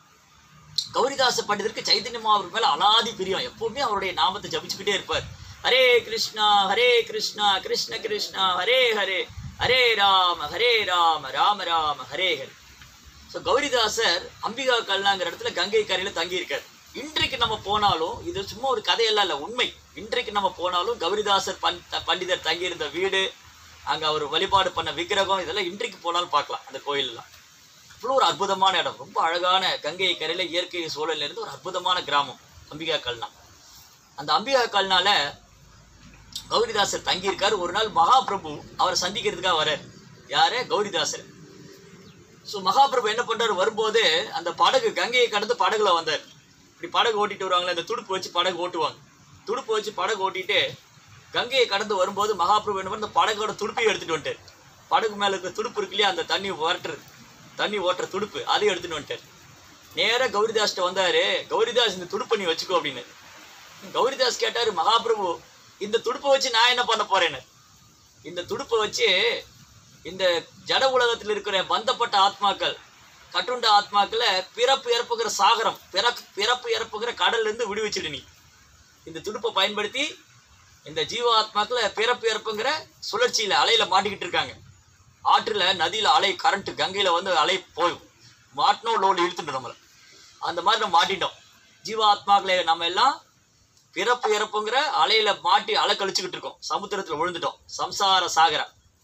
கௌரிதாச பண்டிதருக்கு சைத்தன்ய மகாபிரபு மேல அலாதி பிரியம் எப்பவுமே அவருடைய நாமத்தை ஜபிச்சுக்கிட்டே இருப்பார் ஹரே கிருஷ்ணா ஹரே கிருஷ்ணா கிருஷ்ண கிருஷ்ணா ஹரே ஹரே ஹரே ராம ஹரே ராம ராம ராம ஹரே ஹரே ஸோ கௌரிதாசர் அம்பிகா கல்லாங்கிற இடத்துல கங்கை கரையில தங்கியிருக்கார் இன்றைக்கு நம்ம போனாலும் இது சும்மா ஒரு கதையெல்லாம் இல்லை உண்மை இன்றைக்கு நம்ம போனாலும் கௌரிதாசர் பண் த- பண்டிதர் தங்கியிருந்த வீடு அங்க அவர் வழிபாடு பண்ண விக்கிரகம் இதெல்லாம் இன்றைக்கு போனாலும் பார்க்கலாம் அந்த கோயிலெல்லாம் அவ்வளோ ஒரு அற்புதமான இடம் ரொம்ப அழகான கங்கை கரையில இயற்கை சூழல்ல இருந்து ஒரு அற்புதமான கிராமம் அம்பிகா கல்னா அந்த அம்பிகா கல்னால கௌரிதாசர் தங்கியிருக்காரு ஒரு நாள் மகாபிரபு அவரை சந்திக்கிறதுக்காக வரார் யாரு கௌரிதாசர் ஸோ மகாபிரபு என்ன பண்றாரு வரும்போது அந்த படகு கங்கையை கடந்து படகுல வந்தார் இப்படி படகு ஓட்டிட்டு வருவாங்களே அந்த துடுப்பு வச்சு படகு ஓட்டுவாங்க துடுப்பு வச்சு படகு ஓட்டிட்டு கங்கையை கடந்து வரும்போது மகாபிரபு என்ன பண்ண அந்த படகோட துடுப்பையும் எடுத்துட்டு வந்துட்டார் படகு மேல இருக்க துடுப்பு இருக்கு இல்லையா அந்த தண்ணி ஓட்டுறது தண்ணி ஓட்டுற துடுப்பு அதையும் எடுத்துட்டு வந்துட்டார் நேரா கௌரிதாஸ்ட்ட வந்தாரு கௌரிதாஸ் இந்த துடுப்பை நீ வச்சுக்கோ அப்படின்னு கௌரிதாஸ் கேட்டாரு மகாபிரபு இந்த துடுப்பை வச்சு நான் என்ன பண்ண போறேன்னு இந்த துடுப்பை வச்சு இந்த ஜட உலகத்தில் இருக்கிற பந்தப்பட்ட ஆத்மாக்கள் கட்டுண்ட ஆத்மாக்களை பிறப்பு இறப்புகிற சாகரம் பிறப்பு பிறப்பு இறப்புகிற கடல்ல இருந்து விடுவிச்சிடு நீ இந்த துடுப்பை பயன்படுத்தி இந்த ஜீவ ஆத்மாக்களை பிறப்பு இறப்புங்கிற சுழற்சியில அலையில மாட்டிக்கிட்டு இருக்காங்க ஆற்றுல நதியில அலை கரண்ட் கங்கையில வந்து அலை போயும் மாட்டினோ லோல் இழுத்துட்டு நம்மளை அந்த மாதிரி நம்ம மாட்டிட்டோம் ஜீவாத்மாக்களை நம்ம எல்லாம் பிறப்பு இறப்புங்கிற அலையில மாட்டி அலை கழிச்சுக்கிட்டு இருக்கோம் சமுத்திரத்துல விழுந்துட்டோம் சம்சார சாகர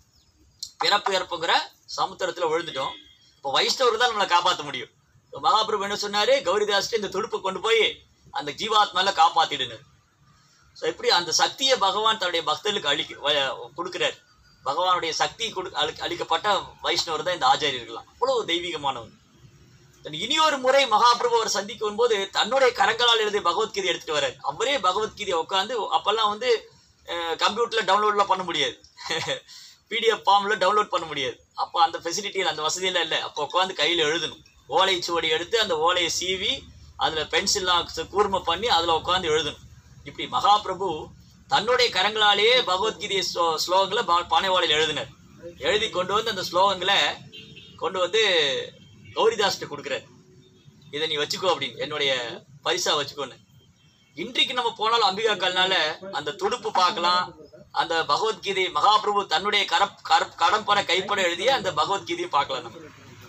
பிறப்பு இறப்புங்கிற சமுத்திரத்துல விழுந்துட்டோம் இப்போ வைஷ்ணவர் தான் நம்மளை காப்பாற்ற முடியும் இப்போ மகாபிரபு என்ன சொன்னாரு கௌரிதாஸ்ட்டு இந்த துடுப்பை கொண்டு போய் அந்த ஜீவாத்மால காப்பாத்திடுனாரு ஸோ எப்படி அந்த சக்தியை பகவான் தன்னுடைய பக்தர்களுக்கு அளிக்க வ- கொடுக்கிறார் பகவானுடைய சக்தி கொடு அளி- அளிக்கப்பட்ட வைஷ்ணவர் தான் இந்த ஆச்சாரியர்கள்லாம் அவ்வளவு தெய்வீகமானவங்க தன் இனியொரு முறை மகாபிரபு அவர் சந்திக்கும் போது தன்னுடைய கரங்களால் எழுதிய பகவத்கீதை எடுத்துட்டு வர்றார் அவரே பகவத்கீதையை உட்காந்து அப்பெல்லாம் வந்து கம்ப்யூட்டர்ல டவுன்லோட்லாம் பண்ண முடியாது பிடிஎஃப் ஃபார்ம்ல டவுன்லோட் பண்ண முடியாது அப்போ அந்த ஃபெசிலிட்டியில் அந்த வசதியெல்லாம் இல்லை அப்போ உட்காந்து கையில் எழுதணும் ஓலை சுவடி எடுத்து அந்த ஓலையை சீவி அதில் பென்சில்லாம் கூர்மை பண்ணி அதில் உட்காந்து எழுதணும் இப்படி மகாபிரபு தன்னுடைய கரங்களாலேயே பகவத்கீதை ஸ்லோ ஸ்லோகங்களை பா- பானை ஓலையில் எழுதினார் எழுதி கொண்டு வந்து அந்த ஸ்லோகங்களை கொண்டு வந்து கௌரிதாஸ்கிட்ட கொடுக்குறாரு இதை நீ வச்சுக்கோ அப்படின்னு என்னுடைய பரிசா வச்சுக்கோன்னு இன்றைக்கு நம்ம போனாலும் அம்பிகா கல்னால அந்த துடுப்பு பார்க்கலாம் அந்த பகவத்கீதை மகாபிரபு தன்னுடைய கரப் கர கடம்பர கைப்பட எழுதிய அந்த பகவத்கீதையும் பார்க்கலாம் நம்ம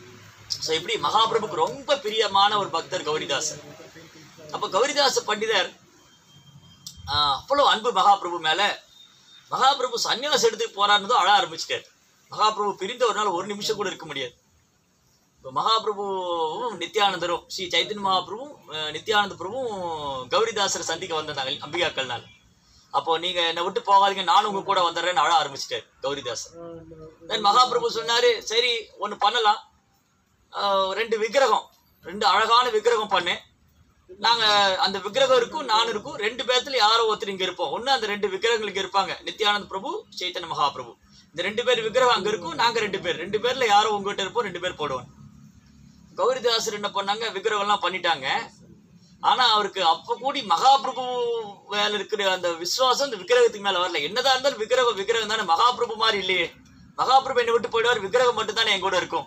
ஸோ இப்படி மகாபிரபுக்கு ரொம்ப பிரியமான ஒரு பக்தர் கௌரிதாசர் அப்போ கௌரிதாச பண்டிதர் ஆஹ், அவ்வளவு அன்பு மகாபிரபு மேல மகாபிரபு சன்னியாசம் எடுத்து போறாருன்னு அழ ஆரம்பிச்சிட்டார் மகாபிரபு பிரிந்த ஒரு நாள் ஒரு நிமிஷம் கூட இருக்க முடியாது இப்போ மகாபிரபுவும் நித்யானந்தரும் ஸ்ரீ சைத்தன்ய மகாபிரபுவும் அஹ், நித்யானந்த பிரபுவும் கௌரிதாசரை சந்திக்க வந்திருந்தாங்க அம்பிகாக்கள் நாள் அப்போ நீங்க என்னை விட்டு போகாதீங்க நானும் உங்க கூட வந்துடுறேன்னு அழ ஆரம்பிச்சிட்டாரு கௌரிதாசர் தென் மகாபிரபு சொன்னாரு சரி ஒன்று பண்ணலாம் ஆஹ், ரெண்டு விக்கிரகம் ரெண்டு அழகான விக்கிரகம் பண்ணு நாங்க அந்த விக்கிரகம் இருக்கும் நான் இருக்கும் ரெண்டு பேர்த்துல யாரோ ஒருத்தர் இங்க இருப்போம் ஒண்ணு அந்த ரெண்டு விக்கிரகங்களுக்கு இருப்பாங்க நித்யானந்த பிரபு சைத்தன்ய மகாபிரபு இந்த ரெண்டு பேர் விக்கிரகம் அங்க இருக்கும் நாங்க ரெண்டு பேர் ரெண்டு பேர்ல யாரோ உங்ககிட்ட இருப்போம் ரெண்டு பேர் போடுவோம் கௌரிதாசர் என்ன பண்ணாங்க விக்கிரகம் எல்லாம் பண்ணிட்டாங்க ஆனா அவருக்கு அப்ப கூடி மகாபிரபு மேல இருக்கிற அந்த விசுவாசம் அந்த விக்கிரகத்துக்கு மேல வரல என்னதான் இருந்தாலும் விக்கிரகம் விக்கிரகம் தானே மகாபிரபு மாதிரி இல்லையே மகாபிரபு என்னை விட்டு போயிடுவார் விக்கிரகம் மட்டும் தானே என் கூட இருக்கும்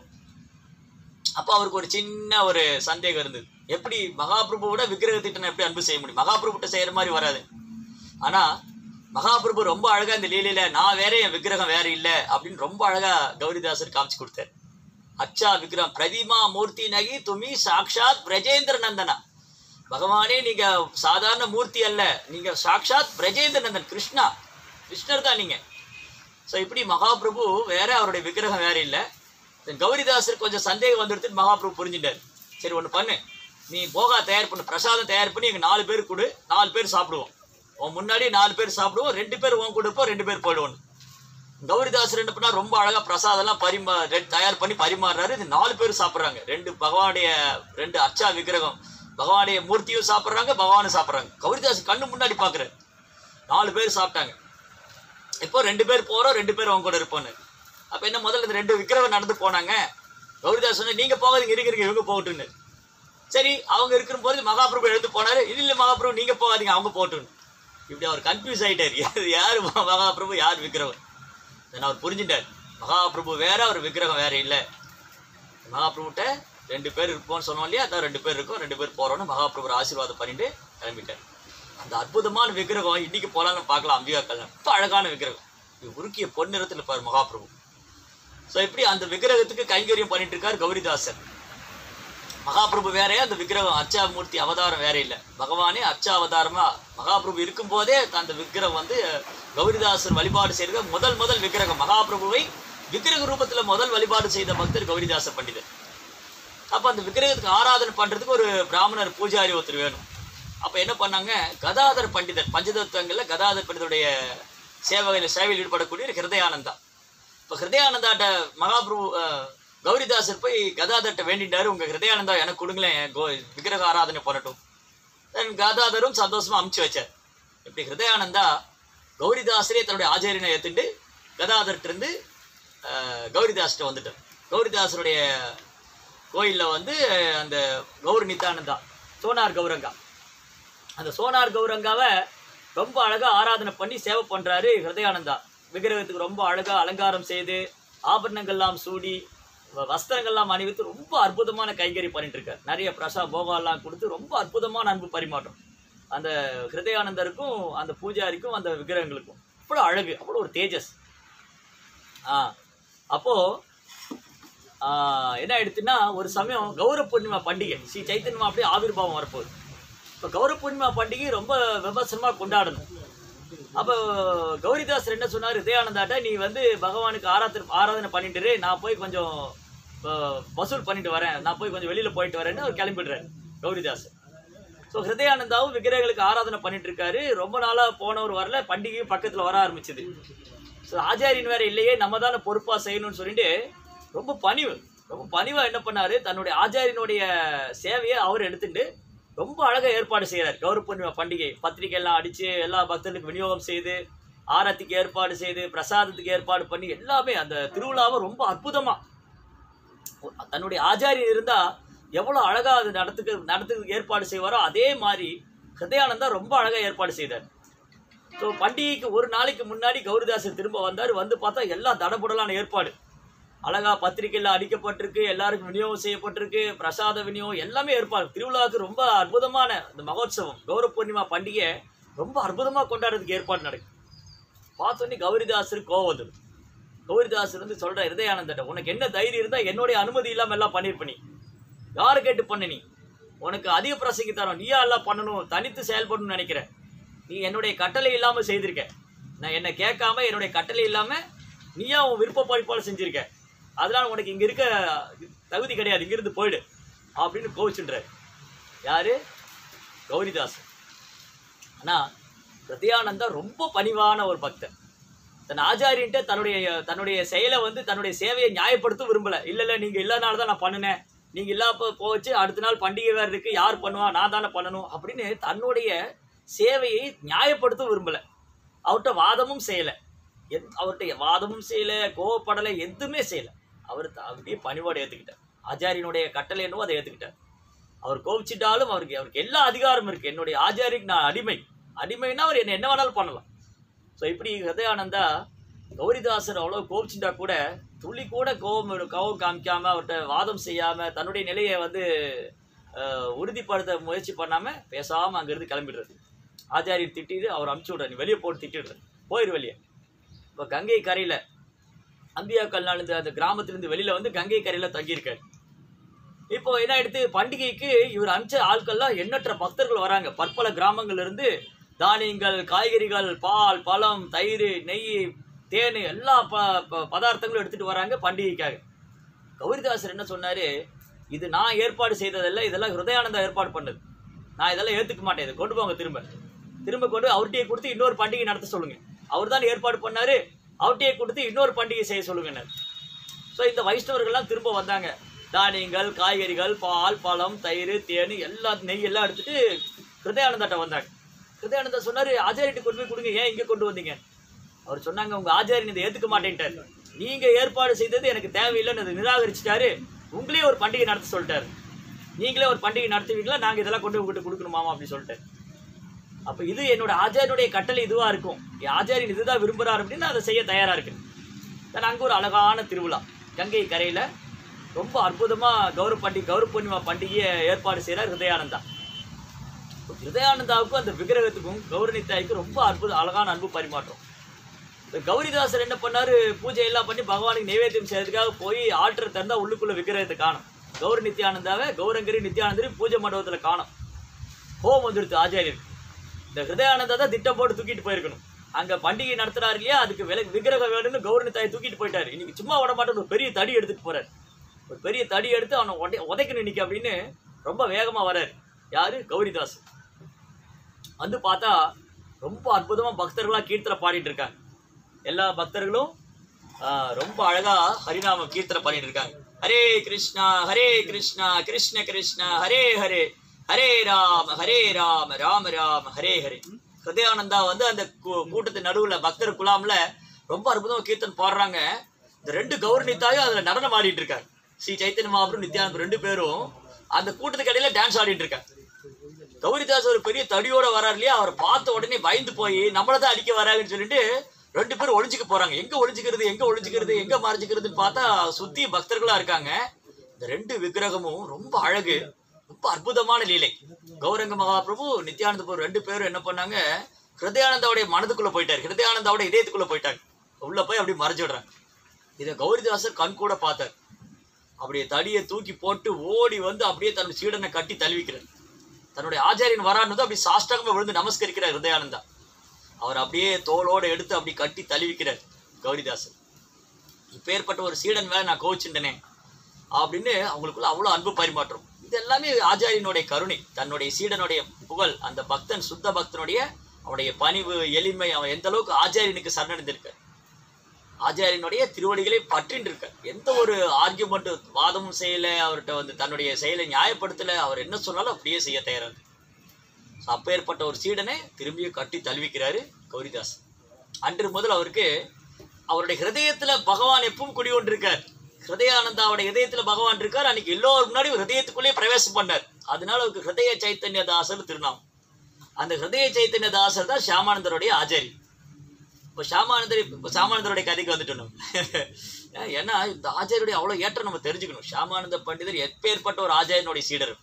அப்ப அவருக்கு ஒரு சின்ன ஒரு சந்தேகம் இருந்தது எப்படி மகாபிரபுவோட விக்கிரகத்திட்ட நான் எப்படி அன்பு செய்ய முடியும் மகாபிரபுட்ட செய்யற மாதிரி வராது ஆனா மகாபிரபு ரொம்ப அழகா இந்த லீலையில நான் வேற என் விக்கிரகம் வேற இல்ல அப்படின்னு ரொம்ப அழகா கௌரிதாசர் காமிச்சு கொடுத்தார் அச்சா விக்ரம் பிரதிமா மூர்த்தி நகி துமி சாக்ஷாத் பிரஜேந்திர நந்தனா பகவானே நீங்க சாதாரண மூர்த்தி அல்ல நீங்க சாக்ஷாத் பிரஜேந்திர நந்தன் கிருஷ்ணா கிருஷ்ணர் தான் நீங்க ஸோ இப்படி மகாபிரபு வேற அவருடைய விக்கிரகம் வேற இல்லை கௌரிதாசர் கொஞ்சம் சந்தேகம் வந்துடுத்து மகாபிரபு புரிஞ்சுட்டார் சரி ஒன்று பண்ணு நீ போகா தயார் பண்ணு பிரசாதம் தயார் பண்ணி எங்கள் நாலு பேர் கொடு நாலு பேர் சாப்பிடுவோம் உன் முன்னாடி நாலு பேர் சாப்பிடுவோம் ரெண்டு பேர் உன் கூட இருப்போம் ரெண்டு பேர் போயிடுவோம் கௌரிதாசர் என்ன பண்ணா ரொம்ப அழகா பிரசாதம்லாம் பரிமா ரெ- தயார் பண்ணி பரிமாறுறாரு இது நாலு பேர் சாப்பிட்றாங்க ரெண்டு பகவானுடைய ரெண்டு அச்சா விக்கிரகம் பகவானுடைய மூர்த்தியும் சாப்பிட்றாங்க பகவானும் சாப்பிட்றாங்க கௌரிதாஸ் கண்ணு முன்னாடி பார்க்குறாரு நாலு பேர் சாப்பிட்டாங்க இப்போ ரெண்டு பேர் போறோம் ரெண்டு பேர் அவங்க கூட இருப்போன்னு அப்ப என்ன முதல்ல இந்த ரெண்டு விக்கிரகம் நடந்து போனாங்க கௌரிதாஸ் சொன்ன நீங்க போகாதீங்க இருங்க இருங்க இவங்க போகட்டுன்னு சரி அவங்க இருக்கிற போது மகாபிரபு எழுந்து போனாரு இது இல்ல மகாபிரபு நீங்க போகாதீங்க அவங்க போகட்டுன்னு இப்படி அவர் கன்ஃபியூஸ் ஆயிட்டாரு யார் யார் மகாபிரபு யார் விக்கிரகம் then அவர் புரிஞ்சுட்டார் மகாபிரபு வேற அவர் விக்கிரகம் வேற இல்லை மகாபிரபுட்ட ரெண்டு பேர் இருப்போம்னு சொன்னோம் இல்லையா அதான் ரெண்டு பேர் இருக்கும் ரெண்டு பேர் போறோம்னு மகாபிரபு ஆசீர்வாதம் பண்ணிட்டு கிளம்பிட்டார் அந்த அற்புதமான விக்கிரகம் இன்னைக்கு போலாம்னு பார்க்கலாம் அம்பிகா கல்யாணம் ரொம்ப அழகான விக்கிரகம் இது உருக்கிய பொன்னிறத்தில் இருப்பார் மகாபிரபு ஸோ இப்படி அந்த விக்கிரகத்துக்கு கைங்கரியம் பண்ணிட்டு இருக்கார் கௌரிதாசர் மகாபிரபு வேறே அந்த விக்கிரகம் அர்ச்சாமூர்த்தி அவதாரம் வேற இல்லை பகவானே அர்ச்சா அவதாரமா மகாபிரபு இருக்கும்போதே அந்த விக்கிரகம் வந்து கௌரிதாசர் வழிபாடு செய்த முதல் முதல் விக்கிரகம் மகாபிரபுவை விக்கிரக ரூபத்துல முதல் வழிபாடு செய்த பக்தர் கௌரிதாச பண்டிதர் அப்ப அந்த விக்கிரகத்துக்கு ஆராதனை பண்றதுக்கு ஒரு பிராமணர் பூஜாரி ஒருத்தர் வேணும் அப்ப என்ன பண்ணாங்க கதாதர் பண்டிதர் பஞ்சதத்துவங்கள்ல கதாதர் பண்டிதருடைய சேவையில் சேவையில் ஈடுபடக்கூடிய ஒரு ஹிருதயானந்தா இப்போ ஹிருதயானந்தாட்ட மகாபிரபு அஹ், கௌரிதாசர் போய் கதாதர்ட்ட வேண்டிட்டாரு உங்க ஹிருதயானந்தா எனக்கு கொடுங்களேன் கோ விக்கிரக ஆராதனை பண்ணட்டும் தென் கதாதரும் சந்தோஷமா அமுச்சு வச்சார் இப்படி ஹிருதயானந்தா கௌரிதாசரே தன்னுடைய ஆச்சாரியனை ஏத்துட்டு கதாதர்ட்ட இருந்து அஹ், கௌரிதாஸ்கிட்ட வந்துட்டார் கௌரிதாசருடைய கோயிலில் வந்து அந்த கௌரி நித்தானந்தா சோனார் கௌரங்கா அந்த சோனார் கௌரங்காவை ரொம்ப அழகா ஆராதனை பண்ணி சேவை பண்றாரு ஹிருதயானந்தா விக்கிரகத்துக்கு ரொம்ப அழகா அலங்காரம் செய்து ஆபரணங்கள்லாம் சூடி வ- வஸ்திரங்கள்லாம் அணிவித்து ரொம்ப அற்புதமான கைங்கறி பண்ணிட்டு இருக்காரு நிறைய பிரசா போகாலாம் கொடுத்து ரொம்ப அற்புதமான அன்பு பரிமாற்றம் அந்த ஹிருதயானந்தருக்கும் அந்த பூஜாரிக்கும் அந்த விக்கிரகங்களுக்கும் அவ்வளோ அழகு அவ்வளோ ஒரு தேஜஸ் ஆ அப்போ ஆஹ், என்ன ஆயிடுச்சுன்னா ஒரு சமயம் கௌரவ பூர்ணிமா பண்டிகை ஸ்ரீ சைத்தன்யா அப்படியே ஆவிர்வாவம் வரப்போகுது இப்போ கௌரவ பூர்ணிமா பண்டிகை ரொம்ப விமர்சனமா கொண்டாடணும் அப்போ கௌரிதாசர் என்ன சொன்னார் விஜயானந்தாட்ட நீ வந்து பகவானுக்கு ஆராதனை ஆராதனை பண்ணிட்டு இரு, நான் போய் கொஞ்சம் அஹ், வசூல் பண்ணிட்டு வரேன் நான் போய் கொஞ்சம் வெளியில போயிட்டு வரேன்னு அவர் கிளம்பிடுறாரு கௌரிதாசர் ஸோ ஹிருதயானந்தாவும் விக்கிரகங்களுக்கு ஆராதனை பண்ணிட்டு இருக்காரு ரொம்ப நாளா போனவர் வரல பண்டிகையும் பக்கத்துல வர ஆரம்பிச்சது ஸோ ஆச்சாரியன் வேற இல்லையே நம்ம தானே பொறுப்பா செய்யணும்னு சொல்லிட்டு ரொம்ப பணிவு ரொம்ப பணிவா என்ன பண்ணாரு தன்னுடைய ஆச்சாரியனுடைய சேவையை அவர் எடுத்துட்டு ரொம்ப அழகா ஏற்பாடு செய்யறாரு கௌரவ பூர்ணிமா பண்டிகை பத்திரிக்கை எல்லாம் அடிச்சு எல்லா பக்தர்களுக்கு விநியோகம் செய்து ஆரத்திக்கு ஏற்பாடு செய்து பிரசாதத்துக்கு ஏற்பாடு பண்ணி எல்லாமே அந்த திருவிழாவை ரொம்ப அற்புதமா தன்னுடைய ஆச்சாரியன் இருந்தா எவ்வளவு அழகா அது நடத்துக்கு நடத்துறதுக்கு ஏற்பாடு செய்வாரோ அதே மாதிரி ஹிருதயானந்தா ரொம்ப அழகா ஏற்பாடு செய்தார் ஸோ பண்டிகைக்கு ஒரு நாளைக்கு முன்னாடி கௌரிதாசர் திரும்ப வந்தார் வந்து பார்த்தா எல்லாம் தடபுடலான ஏற்பாடு அழகா பத்திரிக்கையில் அடிக்கப்பட்டிருக்கு எல்லாருக்கும் விநியோகம் செய்யப்பட்டிருக்கு பிரசாத விநியோகம் எல்லாமே ஏற்பாடு திருவிழாவுக்கு ரொம்ப அற்புதமான இந்த மகோத்சவம் கௌரவ பூர்ணிமா பண்டிகை ரொம்ப அற்புதமா கொண்டாடுறதுக்கு ஏற்பாடு நடக்கும் பார்த்தோன்னே கௌரிதாசர் கோவம் வந்துடும் கௌரிதாசர் வந்து சொல்ற ஹிருதயானந்தட்ட உனக்கு என்ன தைரியம் இருந்தா என்னுடைய அனுமதி இல்லாம எல்லாம் பண்ணிருப்ப நீ யாரை கேட்டு பண்ண நீ உனக்கு அதிக பிரசங்கி தரோம் நீயா எல்லாம் பண்ணணும் தனித்து செயல்படணும்னு நினைக்கிற நீ என்னுடைய கட்டளை இல்லாம செய்திருக்க நான் என்னை கேட்காம என்னுடைய கட்டளை இல்லாம நீயா உன் விருப்ப படிப்பால் செஞ்சிருக்க அதனால உனக்கு இங்க இருக்க தகுதி கிடையாது இங்கிருந்து போயிடு அப்படின்னு கோவிச்சுன்றார் யாரு கௌரிதாசன் ஆனா பிரத்யானந்தா ரொம்ப பணிவான ஒரு பக்தர் தன் ஆச்சாரியன்ட்ட தன்னுடைய தன்னுடைய செயலை வந்து தன்னுடைய சேவையை நியாயப்படுத்த விரும்பல இல்ல இல்ல நீங்க இல்லாதனால தான் நான் பண்ணினேன் நீங்க இல்லாப்ப போச்சு அடுத்த நாள் பண்டிகை வேற இருக்கு யார் பண்ணுவா நான் தானே பண்ணணும் அப்படின்னு தன்னுடைய சேவையை நியாயப்படுத்த விரும்பல அவர்கிட்ட வாதமும் செய்யல எத்- அவர்கிட்ட வாதமும் செய்யல கோவப்படலை எதுவுமே செய்யல அவர் த- அப்படியே பணிவோட ஏத்துக்கிட்டார் ஆச்சாரியனுடைய கட்டளை என்னவோ அதை ஏத்துக்கிட்டார் அவர் கோவிச்சிட்டாலும் அவருக்கு அவருக்கு எல்லா அதிகாரமும் இருக்கு என்னுடைய ஆச்சாரிக்கு நான் அடிமை அடிமைன்னா அவர் என்ன என்ன வேணாலும் பண்ணலாம் ஸோ இப்படி ஹிருதயானந்தா கௌரிதாசர் அவ்வளோ கோபிச்சுட்டா கூட துளி கூட கோபம் இரு- கோபம் காமிக்காம அவர்கிட்ட வாதம் செய்யாம தன்னுடைய நிலையை வந்து அஹ், உறுதிப்படுத்த முயற்சி பண்ணாம பேசாம அங்கிருந்து கிளம்பிடுறது ஆச்சாரியர் திட்டிட்டு அவர் அமுச்சு விடுறாரு நீ வெளியே போட்டு திட்டிடுறது போயிரு வெளியே இப்போ கங்கை கரையில அம்பியாக்கல் நாள் இந்த அந்த கிராமத்திலிருந்து வெளியில வந்து கங்கை கரையில தங்கியிருக்காரு இப்போ என்ன ஆயிடுத்து பண்டிகைக்கு இவர் அனுப்பிச்ச ஆட்கள்லாம் எண்ணற்ற பக்தர்கள் வராங்க பற்பல கிராமங்கள்ல இருந்து தானியங்கள் காய்கறிகள் பால் பழம் தயிர் நெய் தேன் எல்லா ப ப- பதார்த்தங்களும் எடுத்துட்டு வராங்க பண்டிகைக்காக கௌரிதாசர் என்ன சொன்னாரு இது நான் ஏற்பாடு செய்ததல்ல இதெல்லாம் ஹிருதயானந்தா ஏற்பாடு பண்ணது நான் இதெல்லாம் ஏத்துக்க மாட்டேன் இதை கொண்டு போங்க திரும்ப திரும்ப கொண்டு அவர்கிட்டயே கொடுத்து இன்னொரு பண்டிகை நடத்த சொல்லுங்க அவர் தான் ஏற்பாடு பண்ணாரு அவர்கிட்டயே கொடுத்து இன்னொரு பண்டிகை செய்ய சொல்லுங்க ஸோ இந்த வைஷ்ணவர்கள்லாம் திரும்ப வந்தாங்க தானியங்கள் காய்கறிகள் பால் பழம் தயிர் தேன் எல்லா நெய் எல்லாம் எடுத்துட்டு ஹிருதயானந்தாட்ட வந்தாங்க ஹிருதயானந்தா சொன்னாரு ஆச்சாரிட்டு கொண்டு போய் கொடுங்க ஏன் இங்க கொண்டு வந்தீங்க அவர் சொன்னாங்க உங்க ஆச்சாரியன் இதை ஏத்துக்க மாட்டேன்ட்டார் நீங்க ஏற்பாடு செய்தது எனக்கு தேவையில்லைன்னு அதை நிராகரிச்சிட்டாரு உங்களே ஒரு பண்டிகை நடத்த சொல்லிட்டாரு நீங்களே ஒரு பண்டிகை நடத்துவீங்களா நாங்க இதெல்லாம் கொண்டு போய் உங்ககிட்ட கொடுக்கணுமாமா அப்படின்னு சொல்லிட்டாரு அப்ப இது என்னோட ஆச்சாரியனுடைய கட்டளை இதுவா இருக்கும் என் ஆச்சாரியன் இதுதான் விரும்புறாரு அப்படின்னு அதை செய்ய தயாரா இருக்கு then அங்க ஒரு அழகான திருவிழா கங்கை கரையில ரொம்ப அற்புதமா கௌரவ பண்டிகை கௌரவ பூர்ணிமா பண்டிகையை ஏற்பாடு செய்யறார் ஹிருதயானந்தா இப்ப ஹிருதயானந்தாவுக்கும் அந்த விக்கிரகத்துக்கும் கௌரணித்தாய்க்கும் ரொம்ப அற்புத அழகான அன்பு பரிமாற்றம் இந்த கௌரிதாசர் என்ன பண்ணாரு பூஜை எல்லாம் பண்ணி பகவானுக்கு நைவேத்தியம் செய்யறதுக்காக போய் ஆற்று திறந்தா உள்ளுக்குள்ள விக்கிரகத்தை காணும் கௌர நித்யானந்தாவை கௌரங்கரி நித்யானந்தரி பூஜை மண்டபத்துல காணும் கோபம் வந்துடுது ஆச்சாரியர் இந்த ஹிருதயானந்தா தான் திட்டம் போட்டு தூக்கிட்டு போயிருக்கணும் அங்க பண்டிகை நடத்துறாரு இல்லையா அதுக்கு விலை விக்கிரகம் வேணும்னு கௌரணி தாய் தூக்கிட்டு போயிட்டாரு இன்னைக்கு சும்மா விட மாட்டேன் ஒரு பெரிய தடி எடுத்துட்டு போறாரு ஒரு பெரிய தடி எடுத்து அவனை உடை உதைக்கணும் இன்னைக்கு அப்படின்னு ரொம்ப வேகமா வராரு யாரு கௌரிதாஸ் வந்து பார்த்தா ரொம்ப அற்புதமா பக்தர்களா கீர்த்தனை பாடிட்டு இருக்காங்க எல்லா பக்தர்களும் ஆஹ், ரொம்ப அழகா ஹரிநாம கீர்த்தனை பாடிட்டு இருக்காங்க ஹரே கிருஷ்ணா ஹரே கிருஷ்ணா கிருஷ்ண கிருஷ்ணா ஹரே ஹரே ஹரே ராம ஹரே ராம ராம ராம ஹரே ஹரே ஹிருதயானந்தா வந்து அந்த கூ- கூட்டத்து நடுவுல பக்தர் குலாம்ல ரொம்ப அற்புதமா கீர்த்தன் பாடுறாங்க இந்த ரெண்டு கௌரணித்தாயும் அதுல நடனம் ஆடிட்டு இருக்காங்க ஸ்ரீ சைத்தன்ய மகாபுரம் நித்யானந்தம் ரெண்டு பேரும் அந்த கூட்டத்துக்கு இடையில டான்ஸ் ஆடிட்டு இருக்காங்க கௌரிதாஸ் ஒரு பெரிய தடியோட வராரு இல்லையா அவரை பார்த்த உடனே பயந்து போய் நம்மள தான் அடிக்க வராங்கன்னு சொல்லிட்டு ரெண்டு பேரும் ஒளிஞ்சுக்க போறாங்க எங்க ஒளிஞ்சுக்கிறது எங்க ஒளிஞ்சுக்கிறது எங்க மறைஞ்சுக்கிறதுன்னு பார்த்தா சுத்தி பக்தர்களா இருக்காங்க இந்த ரெண்டு விக்கிரகமும் ரொம்ப அழகு ரொம்ப அற்புதமான லீலை கௌரங்க மகாபிரபு நித்யானந்த பிரபு ரெண்டு பேரும் என்ன பண்ணாங்க ஹிருதயானந்தாவுடைய மனதுக்குள்ள போயிட்டாரு ஹிருதயானந்தாவோட இதயத்துக்குள்ள போயிட்டாங்க உள்ள போய் அப்படி மறைச்சு விடுறாங்க இதை கௌரிதாசர் கண் கூட பார்த்தார் அப்படியே தடியை தூக்கி போட்டு ஓடி வந்து அப்படியே தன்னுடைய சீடனை கட்டி தழுவிக்கிறார் தன்னுடைய ஆச்சாரியன் வரான்னு அப்படி சாஷ்டாகமா விழுந்து நமஸ்கரிக்கிறார் ஹிருதயானந்தா அவர் அப்படியே தோளோட எடுத்து அப்படி கட்டி தழுவிக்கிறார் கௌரிதாசன் இப்பேற்பட்ட ஒரு சீடன் மேல நான் கோவிச்சுட்டனே அப்படின்னு அவங்களுக்குள்ள அவ்வளோ அன்பு பரிமாற்றம் இது எல்லாமே ஆச்சாரியனுடைய கருணை தன்னுடைய சீடனுடைய புகழ் அந்த பக்தன் சுத்த பக்தனுடைய அவனுடைய பணிவு எளிமை அவன் எந்த அளவுக்கு ஆச்சாரியனுக்கு சரணடைந்திருக்கார் ஆச்சாரியனுடைய திருவடிகளை பற்றின்னு இருக்கார் எந்த ஒரு ஆர்கியூமெண்ட் வாதமும் செய்யல அவர்கிட்ட வந்து தன்னுடைய செயலை நியாயப்படுத்தல அவர் என்ன சொன்னாலும் அப்படியே செய்ய தயாராது அப்பேற்பட்ட ஒரு சீடனை திரும்பியும் கட்டி தழுவிக்கிறாரு கௌரிதாஸ் அன்று முதல் அவருக்கு அவருடைய ஹிருதயத்துல பகவான் எப்பவும் குடி கொண்டிருக்கார் ஹிருதயானந்தாவுடைய இதயத்துல பகவான் இருக்கார் அன்னைக்கு எல்லோரும் முன்னாடி ஹிருதயத்துக்குள்ளேயே பிரவேசம் பண்ணார் அதனால அவருக்கு ஹிருதய சைத்தன்ய தாசர் திருநாம் அந்த ஹிருதய சைத்தன்ய தாசர் தான் ஷியாமானந்தருடைய ஆச்சாரி இப்போ ஷாமானந்தர் இப்போ ஷாமானந்தருடைய கதைக்கு வந்துட்டோம் நம்ம. ஏன்னா இந்த ஆச்சாரியுடைய அவ்வளோ ஏற்றம் நம்ம தெரிஞ்சுக்கணும் ஷாமானந்த பண்டிதர் எப்பேற்பட்ட ஒரு ஆச்சாரியனுடைய சீடர்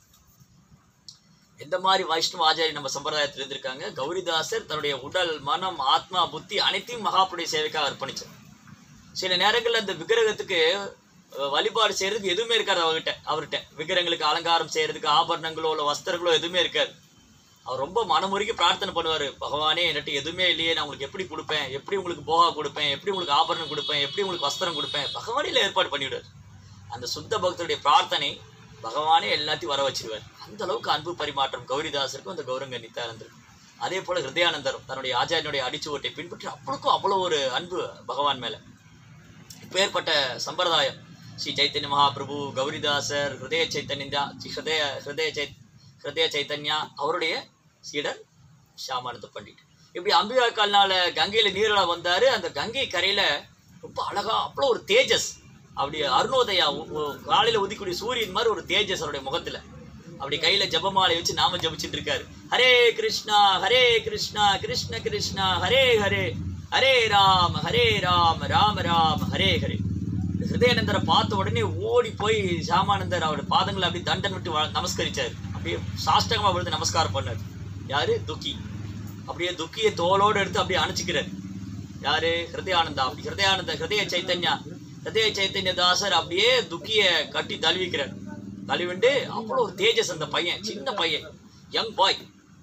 எந்த மாதிரி வைஷ்ணவ ஆச்சாரி நம்ம சம்பிரதாயத்தில் இருந்திருக்காங்க கௌரிதாசர் தன்னுடைய உடல் மனம் ஆத்மா புத்தி அனைத்தையும் மகாபுடைய சேவைக்காக அர்ப்பணிச்சார் சில நேரங்கள்ல அந்த விக்கிரகத்துக்கு அஹ், வழிபாடு செய்யறதுக்கு எதுவுமே இருக்காது அவர்கிட்ட அவர்கிட்ட விக்கிரகங்களுக்கு அலங்காரம் செய்யறதுக்கு ஆபரணங்களோ இல்லை வஸ்திரங்களோ எதுவுமே இருக்காது அவர் ரொம்ப மனமுருகி பிரார்த்தனை பண்ணுவார் பகவானே என்கிட்ட எதுவுமே இல்லையே நான் உங்களுக்கு எப்படி கொடுப்பேன் எப்படி உங்களுக்கு போகா கொடுப்பேன் எப்படி உங்களுக்கு ஆபரணம் கொடுப்பேன் எப்படி உங்களுக்கு வஸ்திரம் கொடுப்பேன் பகவானில் ஏற்பாடு பண்ணிவிடுவார் அந்த சுத்த பக்தருடைய பிரார்த்தனை பகவானே எல்லாத்தையும் வர வச்சிருவார் அந்த அளவுக்கு அன்பு பரிமாற்றம் கௌரிதாசருக்கும் அந்த கௌரங்க நித்யானந்தருக்கும் அதே போல ஹிருதயானந்தரும் தன்னுடைய ஆச்சாரியனுடைய அடிச்சுவட்டை பின்பற்றி அவளுக்கும் அவ்வளோ ஒரு அன்பு பகவான் மேல இப்பேற்பட்ட சம்பிரதாயம் ஸ்ரீ சைத்தன்ய மகாபிரபு கௌரிதாசர் ஹிருதய சைத்தன்யா ஹிருதய ஹிருதய சை ஹிருதய சைத்தன்யா அவருடைய சீடர் ஷியாமானந்த பண்டிட் இப்படி அம்பிகா கால்னால கங்கையில நீரில் வந்தாரு அந்த கங்கை கரையில ரொம்ப அழகா அவ்வளோ ஒரு தேஜஸ் அப்படி அருணோதயா உ- உ- காலையில உதிக்கூடிய சூரியன் மாதிரி ஒரு தேஜஸ் அவருடைய முகத்துல அப்படி கையில ஜபமாலை வச்சு நாம ஜபிச்சுட்டு இருக்காரு ஹரே கிருஷ்ணா ஹரே கிருஷ்ணா கிருஷ்ண கிருஷ்ணா ஹரே ஹரே ஹரே ராம் ஹரே ராம் ராம ராம் ஹரே ஹரே ஹிருதயானந்தரை பார்த்த உடனே ஓடி போய் சாமானந்தர் அவருடைய பாதங்களை அப்படியே தண்டன் விட்டு வ- நமஸ்கரிச்சாரு அப்படியே சாஷ்டகமா விழுந்து நமஸ்காரம் பண்ணாரு யாரு துக்கி அப்படியே துக்கியை தோளோடு எடுத்து அப்படியே அணைச்சிக்கிறார் யாரு ஹிருதயானந்தா அப்படி ஹிருதயானந்த ஹிருதய சைத்தன்யா ஹிருதய சைத்தன்ய தாசர் அப்படியே துக்கிய கட்டி தழுவிக்கிறார் தழுவிண்டு அவ்வளோ ஒரு தேஜஸ் அந்த பையன் சின்ன பையன் யங் பாய்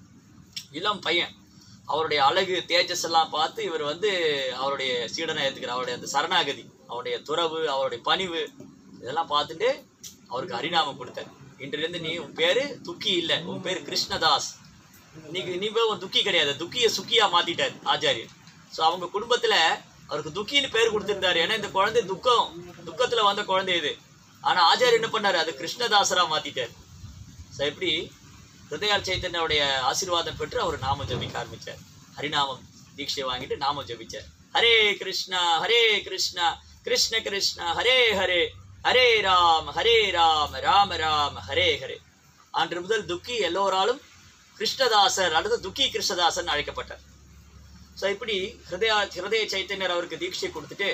இளம் பையன் அவருடைய அழகு தேஜஸ் எல்லாம் பார்த்து இவர் வந்து அவருடைய சீடனை ஏத்துக்கிறார் அவருடைய அந்த சரணாகதி அவருடைய துறவு அவருடைய பணிவு இதெல்லாம் பார்த்துட்டு அவருக்கு ஹரிநாமம் கொடுத்தார் இன்றிலிருந்து நீ உன் பேரு துக்கி இல்லை உன் பேரு கிருஷ்ணதாஸ் நீங்க நீ போய் உன் துக்கி கிடையாது துக்கிய சுக்கியா மாத்திட்டார் ஆச்சாரியர் ஸோ அவங்க குடும்பத்துல அவருக்கு துக்கின்னு பேர் கொடுத்திருந்தாரு ஏன்னா இந்த குழந்தை துக்கம் துக்கத்துல வந்த குழந்தை இது ஆனா ஆச்சாரியர் என்ன பண்ணாரு அது கிருஷ்ணதாசரா மாத்திட்டார் ஸோ எப்படி ஹிருதயால் சைத்தன்யாவுடைய ஆசீர்வாதம் பெற்று அவர் நாமம் ஜபிக்க ஆரம்பிச்சார் ஹரிநாமம் தீட்சை வாங்கிட்டு நாமம் ஜபிச்சார் ஹரே கிருஷ்ணா ஹரே கிருஷ்ணா கிருஷ்ண கிருஷ்ணா ஹரே ஹரே ஹரே ராம் ஹரே ராம் ராம ராம் ஹரே ஹரே அன்று முதல் துக்கி எல்லோராலும் கிருஷ்ணதாசர் அல்லது துக்கி கிருஷ்ணதாசன் அழைக்கப்பட்டார் ஸோ இப்படி ஹிருதயா ஹிருதய சைத்தன்யர் அவருக்கு தீட்சை கொடுத்துட்டு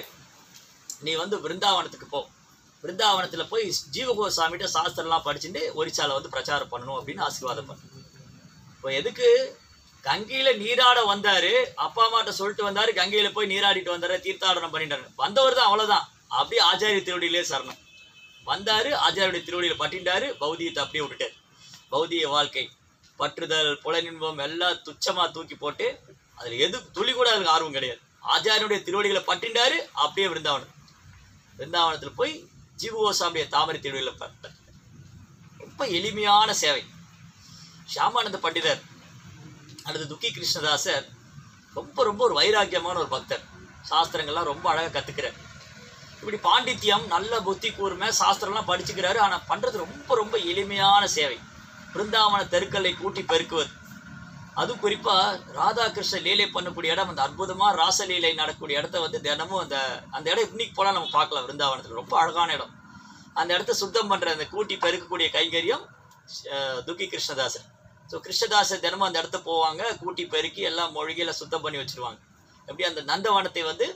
நீ வந்து பிருந்தாவனத்துக்கு போ பிருந்தாவனத்தில் போய் ஜீவகோசாமிகிட்ட சாஸ்திரம்லாம் படிச்சுட்டு ஒரிசால வந்து பிரச்சாரம் பண்ணணும் அப்படின்னு ஆசீர்வாதம் பண்ணு இப்போ எதுக்கு கங்கையில நீராட வந்தாரு அப்பா அம்மாட்ட சொல்லிட்டு வந்தாரு கங்கையில போய் நீராடிட்டு வந்தாரு தீர்த்தாடனம் பண்ணிட்டாரு வந்தவர் தான் அவ்வளவுதான் அப்படியே ஆச்சாரிய திருவடியிலே சரணம் வந்தாரு ஆச்சாரியுடைய திருவடியில பட்டிண்டாரு பௌதியத்தை அப்படியே விட்டுட்டாரு பௌதிய வாழ்க்கை பற்றுதல் புலனின்பம் எல்லாம் துச்சமா தூக்கி போட்டு அதுல எது துளி கூட அதுக்கு ஆர்வம் கிடையாது ஆச்சாரியனுடைய திருவடிகளை பட்டிண்டாரு அப்படியே விருந்தாவனம் விருந்தாவனத்துல போய் ஜீவகோசாமிய தாமரை திருவடியில பட்டார் ரொம்ப எளிமையான சேவை ஷியாமானந்த பண்டிதர் அல்லது துக்கி கிருஷ்ணதாசர் ரொம்ப ரொம்ப ஒரு வைராக்கியமான ஒரு பக்தர் சாஸ்திரங்கள்லாம் ரொம்ப அழகா கத்துக்கிறார் இப்படி பாண்டித்யம் நல்ல புத்தி கூர்மை சாஸ்திரம்லாம் படிச்சுக்கிறாரு ஆனா பண்றது ரொம்ப ரொம்ப எளிமையான சேவை பிருந்தாவன தெருக்களை கூட்டி பெருக்குவது அதுவும் குறிப்பா ராதாகிருஷ்ண லீலை பண்ணக்கூடிய இடம் அந்த அற்புதமா ராசலீலை நடக்கக்கூடிய இடத்த வந்து தினமும் அந்த அந்த இடம் இன்னைக்கு போலாம் நம்ம பார்க்கலாம் விருந்தாவனத்துல ரொம்ப அழகான இடம் அந்த இடத்த சுத்தம் பண்ற அந்த கூட்டி பெருக்கக்கூடிய கைங்கரியம் அஹ், துக்கி கிருஷ்ணதாசர் ஸோ கிருஷ்ணதாசர் தினமும் அந்த இடத்த போவாங்க கூட்டி பெருக்கி எல்லாம் மொழிகளை சுத்தம் பண்ணி வச்சிருவாங்க எப்படி அந்த நந்தவனத்தை வந்து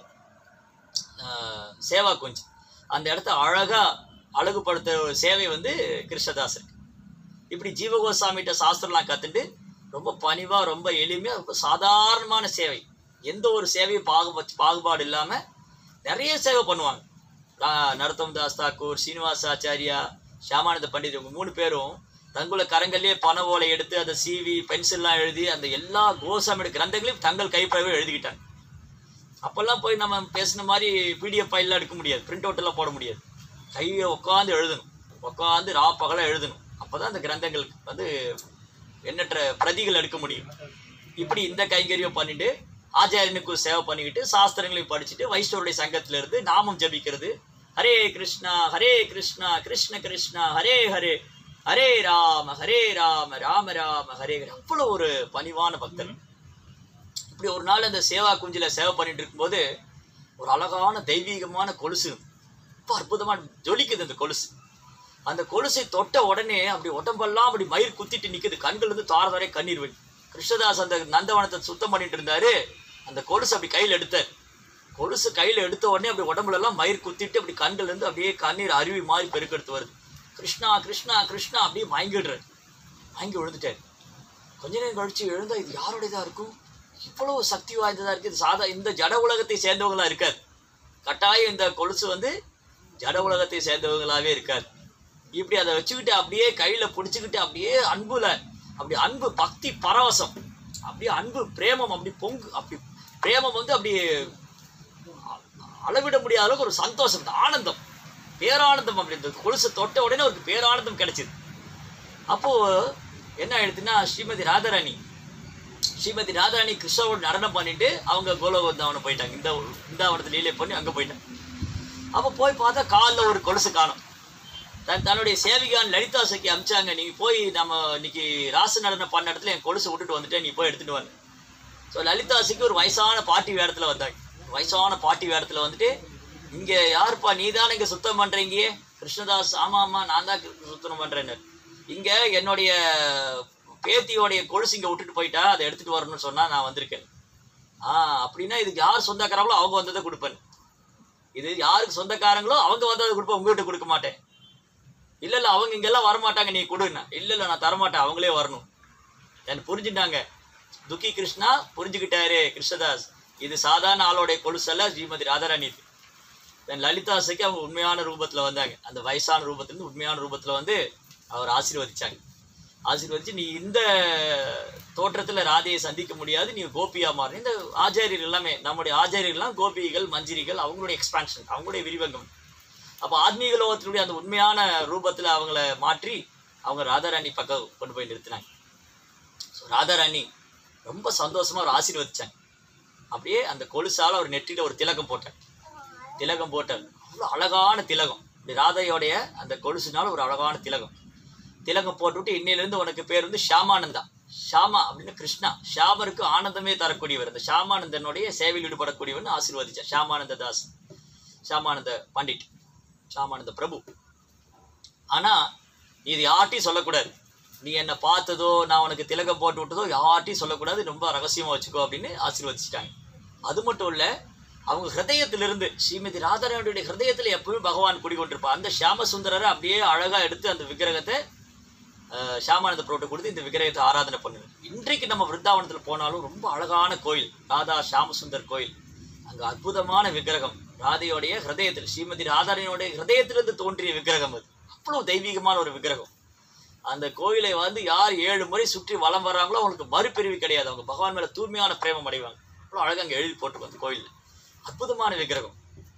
ஆஹ், சேவா குஞ்சு அந்த இடத்த அழகா அழகுபடுத்துற ஒரு சேவை வந்து கிருஷ்ணதாசர் இப்படி ஜீவகோசாமிகிட்ட சாஸ்திரம்லாம் கத்துட்டு ரொம்ப பணிவா ரொம்ப எளிமையா ரொம்ப சாதாரணமான சேவை எந்த ஒரு சேவையும் பாகுபா பாகுபாடு இல்லாம நிறைய சேவை பண்ணுவாங்க ரா- நரோத்தம் தாஸ் தாக்கூர் சீனிவாச ஆச்சாரியா ஷியாமானந்த பண்டித் இவங்க மூணு பேரும் தங்குல கரங்கள்லயே பண ஓலை எடுத்து அதை சீவி பென்சில்லாம் எழுதி அந்த எல்லா கோசாமியோட கிரந்தங்களையும் தங்கள் கைப்படவே எழுதிக்கிட்டாங்க அப்பெல்லாம் போய் நம்ம பேசின மாதிரி பிடிஎஃப் ஃபைல்லாம் எடுக்க முடியாது பிரிண்ட் அவுட் எல்லாம் போட முடியாது கையை உட்காந்து எழுதணும் உட்காந்து ரா பகலாக எழுதணும் அப்பதான் அந்த கிரந்தங்கள் வந்து எண்ணற்ற பிரதிகள் எடுக்க முடியும் இப்படி இந்த கைங்கரியம் பண்ணிட்டு ஆச்சாரியனுக்கு சேவை பண்ணிக்கிட்டு சாஸ்திரங்களையும் படிச்சுட்டு வைஷ்ணவருடைய சங்கத்துல இருந்து நாமம் ஜபிக்கிறது ஹரே கிருஷ்ணா ஹரே கிருஷ்ணா கிருஷ்ண கிருஷ்ணா ஹரே ஹரே ஹரே ராம ஹரே ராம ராம ராம ஹரே ஹரே அவ்வளவு ஒரு பணிவான பக்தர் இப்படி ஒரு நாள் அந்த சேவா குஞ்சில சேவை பண்ணிட்டு இருக்கும்போது ஒரு அழகான தெய்வீகமான கொலுசு ரொம்ப அற்புதமா ஜொலிக்குது அந்த கொலுசு அந்த கொலுசை தொட்ட உடனே அப்படி உடம்பெல்லாம் அப்படி மயிர் குத்திட்டு நிக்குது கண்கள் இருந்து தார தாரே கண்ணீர் வழி கிருஷ்ணதாஸ் அந்த நந்தவனத்தை சுத்தம் பண்ணிட்டு இருந்தாரு அந்த கொலுசு அப்படி கையில் எடுத்தார் கொலுசு கையில் எடுத்த உடனே அப்படி உடம்புல எல்லாம் மயிர் குத்திட்டு அப்படி கண்கள் இருந்து அப்படியே கண்ணீர் அருவி மாதிரி பெருக்கெடுத்து வருது கிருஷ்ணா கிருஷ்ணா கிருஷ்ணா அப்படியே மயங்கிடுறாரு மயங்கி விழுந்துட்டாரு கொஞ்ச நேரம் கழிச்சு எழுந்தா இது யாருடையதா இருக்கும் இவ்வளவு சக்தி வாய்ந்ததா இருக்கு இது சாதா இந்த ஜட உலகத்தை சேர்ந்தவங்களா இருக்காது கட்டாயம் இந்த கொலுசு வந்து ஜட உலகத்தை சேர்ந்தவங்களாவே இருக்காது இப்படி அதை வச்சுக்கிட்டு அப்படியே கையில பிடிச்சுக்கிட்டு அப்படியே அன்புல அப்படி அன்பு பக்தி பரவசம் அப்படியே அன்பு பிரேமம் அப்படி பொங்கு அப்படி பிரேமம் வந்து அப்படி அளவிட முடியாத அளவுக்கு ஒரு சந்தோஷம் இந்த ஆனந்தம் பேரானந்தம் அப்படி இந்த கொலுசை தொட்ட உடனே ஒரு பேரானந்தம் கிடைச்சிது அப்போ என்ன ஆயிடுச்சுன்னா ஸ்ரீமதி ராதாராணி ஸ்ரீமதி ராதாராணி கிருஷ்ணாவோட நடனம் பண்ணிட்டு அவங்க கோலோகந்தாவனம் போயிட்டாங்க இந்த இந்தாவனத்தை லீலை பண்ணி அங்க போயிட்டாங்க அப்போ போய் பார்த்தா காலில் ஒரு கொலுசு காணும் தன் தன்னுடைய சேவிகான் லலிதா சக்கி அமிச்சாங்க நீ போய் நம்ம இன்னைக்கு ராச நடனம் பண்ண இடத்துல என் கொலுசு விட்டுட்டு வந்துட்டேன் நீ போய் எடுத்துட்டு வாங்க ஸோ லலிதாசிக்கு ஒரு வயசான பாட்டி வேடத்துல வந்தாங்க வயசான பாட்டி வேடத்துல வந்துட்டு இங்க யாருப்பா நீ தானே இங்க சுத்தம் பண்றீங்க கிருஷ்ணதாஸ் ஆமா ஆமா நான் தான் சுத்தம் பண்றேன்னு இங்க என்னுடைய பேத்தியோடைய கொலுசு இங்க விட்டுட்டு போயிட்டா அதை எடுத்துட்டு வரணும்னு சொன்னா நான் வந்திருக்கேன் ஆ அப்படின்னா இதுக்கு யார் சொந்தக்காரங்களோ அவங்க வந்ததை கொடுப்பேன் இது யாருக்கு சொந்தக்காரங்களோ அவங்க வந்ததை கொடுப்பேன் உங்ககிட்ட கொடுக்க மாட்டேன் இல்ல இல்ல அவங்க இங்கெல்லாம் வரமாட்டாங்க நீ கொடுன்னா இல்ல இல்ல நான் தரமாட்டேன் அவங்களே வரணும் என்ன புரிஞ்சுட்டாங்க துக்கி கிருஷ்ணா புரிஞ்சுக்கிட்டாரு கிருஷ்ணதாஸ் இது சாதாரண ஆளோடைய கொலுசல்ல ஸ்ரீமதி ராதாராணி இது தென் லலிதாசைக்கு அவங்க உண்மையான ரூபத்துல வந்தாங்க அந்த வயசான ரூபத்துல இருந்து உண்மையான ரூபத்துல வந்து அவர் ஆசீர்வதிச்சாங்க ஆசீர்வதிச்சு நீ இந்த தோற்றத்துல ராதையை சந்திக்க முடியாது நீ கோபியா மாறு இந்த ஆச்சாரியர் எல்லாமே நம்முடைய ஆச்சாரியர்கள்லாம் கோபிகள் மஞ்சிரிகள் அவங்களுடைய எக்ஸ்பான்ஷன் அவங்களுடைய விரிவங்கம் அப்போ ஆத்மீக லோகத்தினுடைய அந்த உண்மையான ரூபத்துல அவங்கள மாற்றி அவங்க ராதாராணி பக்கம் கொண்டு போய் நிறுத்தினாங்க ஸோ ராதாராணி ரொம்ப சந்தோஷமா ஒரு ஆசீர்வதிச்சாங்க அப்படியே அந்த கொலுசால ஒரு நெற்றியில ஒரு திலகம் போட்டார் திலகம் போட்டார் அவ்வளோ அழகான திலகம் இப்படி ராதையோடைய அந்த கொலுசுனால ஒரு அழகான திலகம் திலகம் போட்டுவிட்டு இன்னையிலிருந்து உனக்கு பேர் வந்து ஷாமானந்தா ஷாமா அப்படின்னு கிருஷ்ணா ஷாமருக்கு ஆனந்தமே தரக்கூடியவர் அந்த ஷாமானந்தனுடைய சேவையில் ஈடுபடக்கூடியவர்னு ஆசீர்வதிச்சார் ஷாமானந்த தாஸ் ஷாமானந்த பண்டிட் ஷாமானந்த பிரபு ஆனா இது யார்ட்டையும் சொல்லக்கூடாது நீ என்னை பார்த்ததோ நான் உனக்கு திலகம் போட்டு விட்டதோ யார்ட்டையும் சொல்லக்கூடாது ரொம்ப ரகசியமா வச்சுக்கோ அப்படின்னு ஆசீர்வதிச்சிட்டாங்க அது மட்டும் இல்ல அவங்க ஹிருதயத்திலிருந்து ஸ்ரீமதி ராதாராணியுடைய ஹிருதயத்துல எப்பவுமே பகவான் குடிகொண்டிருப்பா அந்த ஷியாம சுந்தரரை அப்படியே அழகா எடுத்து அந்த விக்கிரகத்தை அஹ், ஷியாமானந்த புரோட்டை கொடுத்து இந்த விக்கிரகத்தை ஆராதனை பண்ணுது இன்றைக்கு நம்ம விருந்தாவனத்துல போனாலும் ரொம்ப அழகான கோயில் ராதா ஷியாமசுந்தர் கோயில் அங்க அற்புதமான விக்கிரகம் ராதையோடைய ஹிருதயத்தில் ஸ்ரீமதி ராதாராணியோடைய ஹிருதயத்திலிருந்து தோன்றிய விக்கிரகம் அது அவ்வளவு தெய்வீகமான ஒரு விக்கிரகம் அந்த கோயிலை வந்து யார் ஏழு முறை சுற்றி வலம் வர்றாங்களோ அவங்களுக்கு மறுபிரிவு கிடையாது அவங்க பகவான் மேல தூய்மையான பிரேமம் அடைவாங்க அவ்வளோ அழகா அங்க எழுதி போட்டு அந்த கோயில்ல அற்புதமான விக்கிரகம்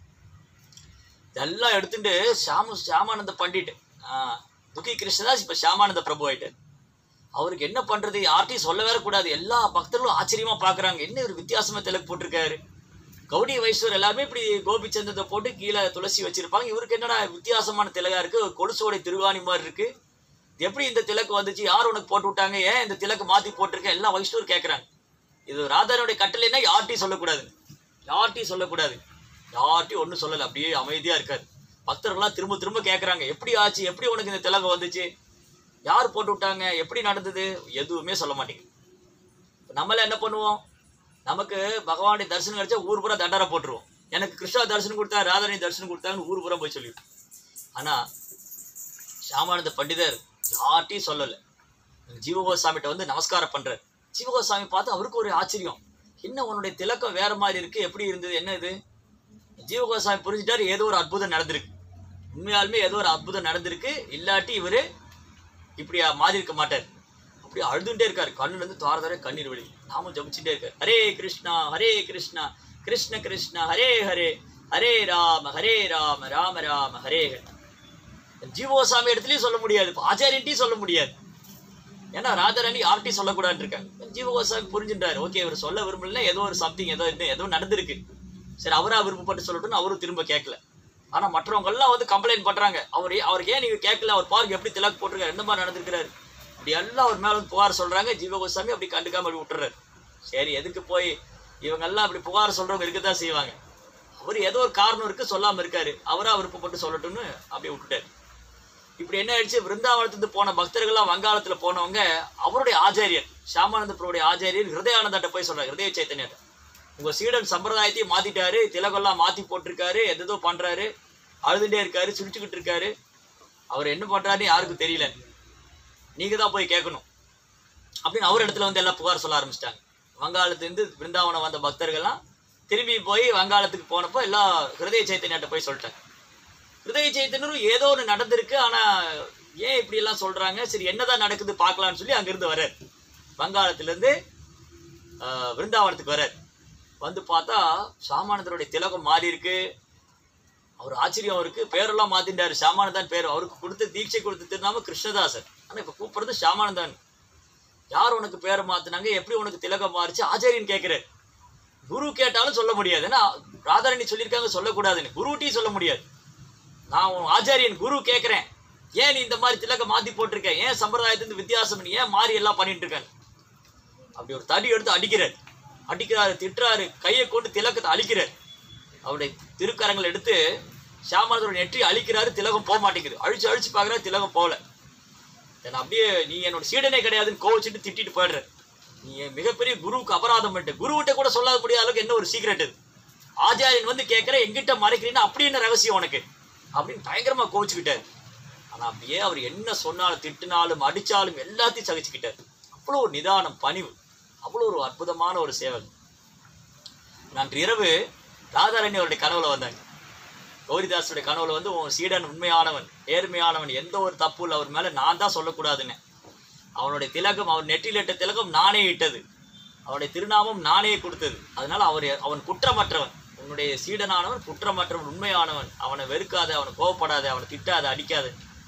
இதெல்லாம் எடுத்துட்டு ஷாமு ஷாமானந்த பண்டிட் ஆஹ் துக்கி கிருஷ்ணதாஸ் இப்ப ஷாமானந்த பிரபு ஆயிட்டார் அவருக்கு என்ன பண்றது யார்ட்டையும் சொல்ல வேற கூடாது எல்லா பக்தர்களும் ஆச்சரியமா பாக்குறாங்க என்ன ஒரு வித்தியாசமா திலக்கு போட்டிருக்காரு கௌடி வைஸ்வர் எல்லாருமே இப்படி கோபிச்சந்தத்தை போட்டு கீழே துளசி வச்சிருப்பாங்க இவருக்கு என்னடா வித்தியாசமான திலகா இருக்கு கொலுசோடைய திருவாணி மாதிரி இருக்கு இது எப்படி இந்த திலக்கு வந்துச்சு யார் உனக்கு போட்டு விட்டாங்க ஏன் இந்த திலக்கு மாத்தி போட்டிருக்க எல்லாம் வைஷ்ணவர் கேட்கறாங்க இது ராதானுடைய கட்டளைன்னா யார்ட்டையும் சொல்லக்கூடாது யார்ட்டையும் சொல்லக்கூடாது யார்ட்டையும் ஒன்றும் சொல்லலை அப்படியே அமைதியா இருக்காரு பக்தர்கள்லாம் திரும்ப திரும்ப கேட்கறாங்க எப்படி ஆச்சு எப்படி உனக்கு இந்த திலகம் வந்துச்சு யார் போட்டு விட்டாங்க எப்படி நடந்தது எதுவுமே சொல்ல மாட்டேங்க நம்மள என்ன பண்ணுவோம் நமக்கு பகவானுடைய தரிசனம் கிடைச்சா ஊர் பூரா தண்டரை போட்டுருவோம் எனக்கு கிருஷ்ணா தரிசனம் கொடுத்தா ராதாரணி தரிசனம் கொடுத்தாங்கன்னு ஊர் பூரா போய் சொல்லிவிட்டோம் ஆனா ஷாமானந்த பண்டிதர் யார்ட்டையும் சொல்லலை ஜீவகோசாமிகிட்ட வந்து நமஸ்காரம் பண்றாரு ஜீவகோசாமி பார்த்து அவருக்கு ஒரு ஆச்சரியம் என்ன உன்னுடைய திலக்கம் வேற மாதிரி இருக்கு எப்படி இருந்தது என்ன இது ஜீவகோசாமி புரிஞ்சுட்டாரு ஏதோ ஒரு அற்புதம் நடந்திருக்கு உண்மையாலுமே ஏதோ ஒரு அற்புதம் நடந்திருக்கு இல்லாட்டி இவரு இப்படி மாறி இருக்க மாட்டார் அப்படி அழுதுண்டே இருக்காரு கண்ணுல இருந்து தார தார கண்ணீர் வழி நாமும் ஜபிச்சுட்டே இருக்காரு ஹரே கிருஷ்ணா ஹரே கிருஷ்ணா கிருஷ்ண கிருஷ்ணா ஹரே ஹரே ஹரே ராம ஹரே ராம ராம ராம ஹரே ஹரே ஜீவோசாமி இடத்துலயும் சொல்ல முடியாது இப்ப ஆச்சாரியன்ட்டையும் சொல்ல முடியாது ஏன்னா ராஜாராணி யார்ட்டையும் சொல்லக்கூடாதுன்னு இருக்காங்க ஜீவகோசாமி புரிஞ்சுட்டாரு ஓகே இவர் சொல்ல விரும்பல ஏதோ ஒரு சம்திங் ஏதோ இன்னும் ஏதோ நடந்திருக்கு சரி அவரா விருப்பப்பட்டு சொல்லட்டும்னு அவரும் திரும்ப கேட்கல ஆனா மற்றவங்க எல்லாம் வந்து கம்ப்ளைண்ட் பண்றாங்க அவர் அவருக்கு ஏன் நீங்க கேட்கல அவர் பாருங்க எப்படி திலக் போட்டிருக்காரு எந்த மாதிரி நடந்திருக்கிறாரு இப்படி எல்லாம் அவர் மேல வந்து புகார் சொல்றாங்க ஜீவகோசாமி அப்படி கண்டுக்காம அப்படி விட்டுறாரு சரி எதுக்கு போய் இவங்க எல்லாம் அப்படி புகார் சொல்றவங்க இருக்கத்தான் செய்வாங்க அவர் ஏதோ ஒரு காரணம் இருக்கு சொல்லாம இருக்காரு அவரா விருப்பப்பட்டு சொல்லட்டும்னு அப்படியே விட்டுட்டாரு இப்படி என்ன ஆயிடுச்சு விருந்தாவனத்துக்கு போன பக்தர்கள்லாம் வங்காளத்துல போனவங்க அவருடைய ஆச்சாரியர் ஷாமானந்த பிரபுடைய ஆச்சாரியர் ஹிருதயானந்தாட்ட போய் சொல்றாரு ஹிருதய சைத்தன்யர் உங்க சீடன் சம்பிரதாயத்தையும் மாத்திட்டாரு திலகெல்லாம் மாத்தி போட்டிருக்காரு எதோ பண்றாரு அழுதுட்டே இருக்காரு சிரிச்சுக்கிட்டு இருக்காரு அவர் என்ன பண்றாருன்னு யாருக்கும் தெரியல நீங்க தான் போய் கேட்கணும் அப்படின்னு அவர் இடத்துல வந்து எல்லாம் புகார் சொல்ல ஆரம்பிச்சிட்டாங்க வங்காளத்துலேருந்து பிருந்தாவனம் வந்த பக்தர்கள்லாம் திரும்பி போய் வங்காளத்துக்கு போனப்போ எல்லாம் ஹிருதய சைத்தன்யாட்ட போய் சொல்லிட்டாங்க ஹிருதய சைத்தன்யரும் ஏதோ ஒன்று நடந்திருக்கு ஆனா ஏன் இப்படி எல்லாம் சொல்றாங்க சரி என்னதான் நடக்குது பார்க்கலாம்னு சொல்லி அங்கிருந்து வர்றார் வங்காளத்திலேருந்து விருந்தாவனத்துக்கு வர்றார் வந்து பார்த்தா சாமானந்தருடைய திலகம் மாறி இருக்கு அவர் ஆச்சரியம் அவருக்கு பேரெல்லாம் மாத்திட்டாரு ஷாமானந்தான் பேர் அவருக்கு கொடுத்த தீட்சை கொடுத்த திருநாம கிருஷ்ணதாசர் ஆனா இப்ப கூப்பிடுறது ஷாமானந்தான் யார் உனக்கு பேரை மாத்தினாங்க எப்படி உனக்கு திலகம் மாறிச்சு ஆச்சாரியன் கேட்கிறார் குரு கேட்டாலும் சொல்ல முடியாது ஏன்னா ராதாரணி சொல்லியிருக்காங்க சொல்லக்கூடாதுன்னு குருட்டையும் சொல்ல முடியாது நான் உன் ஆச்சாரியன் குரு கேட்கிறேன் ஏன் நீ இந்த மாதிரி திலகம் மாத்தி போட்டிருக்க ஏன் சம்பிரதாயத்திலிருந்து வித்தியாசம் நீ ஏன் மாறி எல்லாம் பண்ணிட்டு இருக்க அப்படி ஒரு தடி எடுத்து அடிக்கிறார் அடிக்கிறாரு திட்டுறாரு கையை கொண்டு திலக்கத்தை அழிக்கிறார் அவருடைய திருக்கரங்களை எடுத்து ஷியாமலதோட நெற்றி அழிக்கிறாரு திலகம் போக மாட்டேங்குது அழிச்சு அழிச்சு பார்க்குறாரு திலகம் போகல என்ன அப்படியே நீ என்னோட சீடனே கிடையாதுன்னு கோவச்சிட்டு திட்டிட்டு போயிடுற நீ என் மிகப்பெரிய குருவுக்கு அபராதம் பண்ணிட்டு குருவிட்ட கூட சொல்லாத முடியாத அளவுக்கு என்ன ஒரு சீக்ரெட் இது ஆச்சாரியன் வந்து கேட்குற எங்கிட்ட மறைக்கிறீன்னு அப்படி என்ன ரகசியம் உனக்கு அப்படின்னு பயங்கரமா கோவிச்சுக்கிட்டாரு ஆனா அப்படியே அவர் என்ன சொன்னாலும் திட்டினாலும் அடிச்சாலும் எல்லாத்தையும் சகிச்சுக்கிட்டார் அவ்வளோ ஒரு நிதானம் பணிவு அவ்வளோ ஒரு அற்புதமான ஒரு சேவல் நான் இரவு ராதாரணி அவருடைய கனவுல வந்தாங்க கௌரிதாஸுடைய கனவுல வந்து உன் சீடன் உண்மையானவன் நேர்மையானவன் எந்த ஒரு தப்பு இல்லை அவர் மேல நான் தான் சொல்லக்கூடாதுன்னு அவனுடைய திலகம் அவர் நெற்றியில் இட்ட திலகம் நானே இட்டது அவருடைய திருநாமம் நானே கொடுத்தது அதனால அவர் அவன் குற்றமற்றவன் உன்னுடைய சீடனானவன் குற்றமற்றவன் உண்மையானவன் அவனை வெறுக்காத அவனை கோவப்படாத அவனை திட்டாத அடிக்காத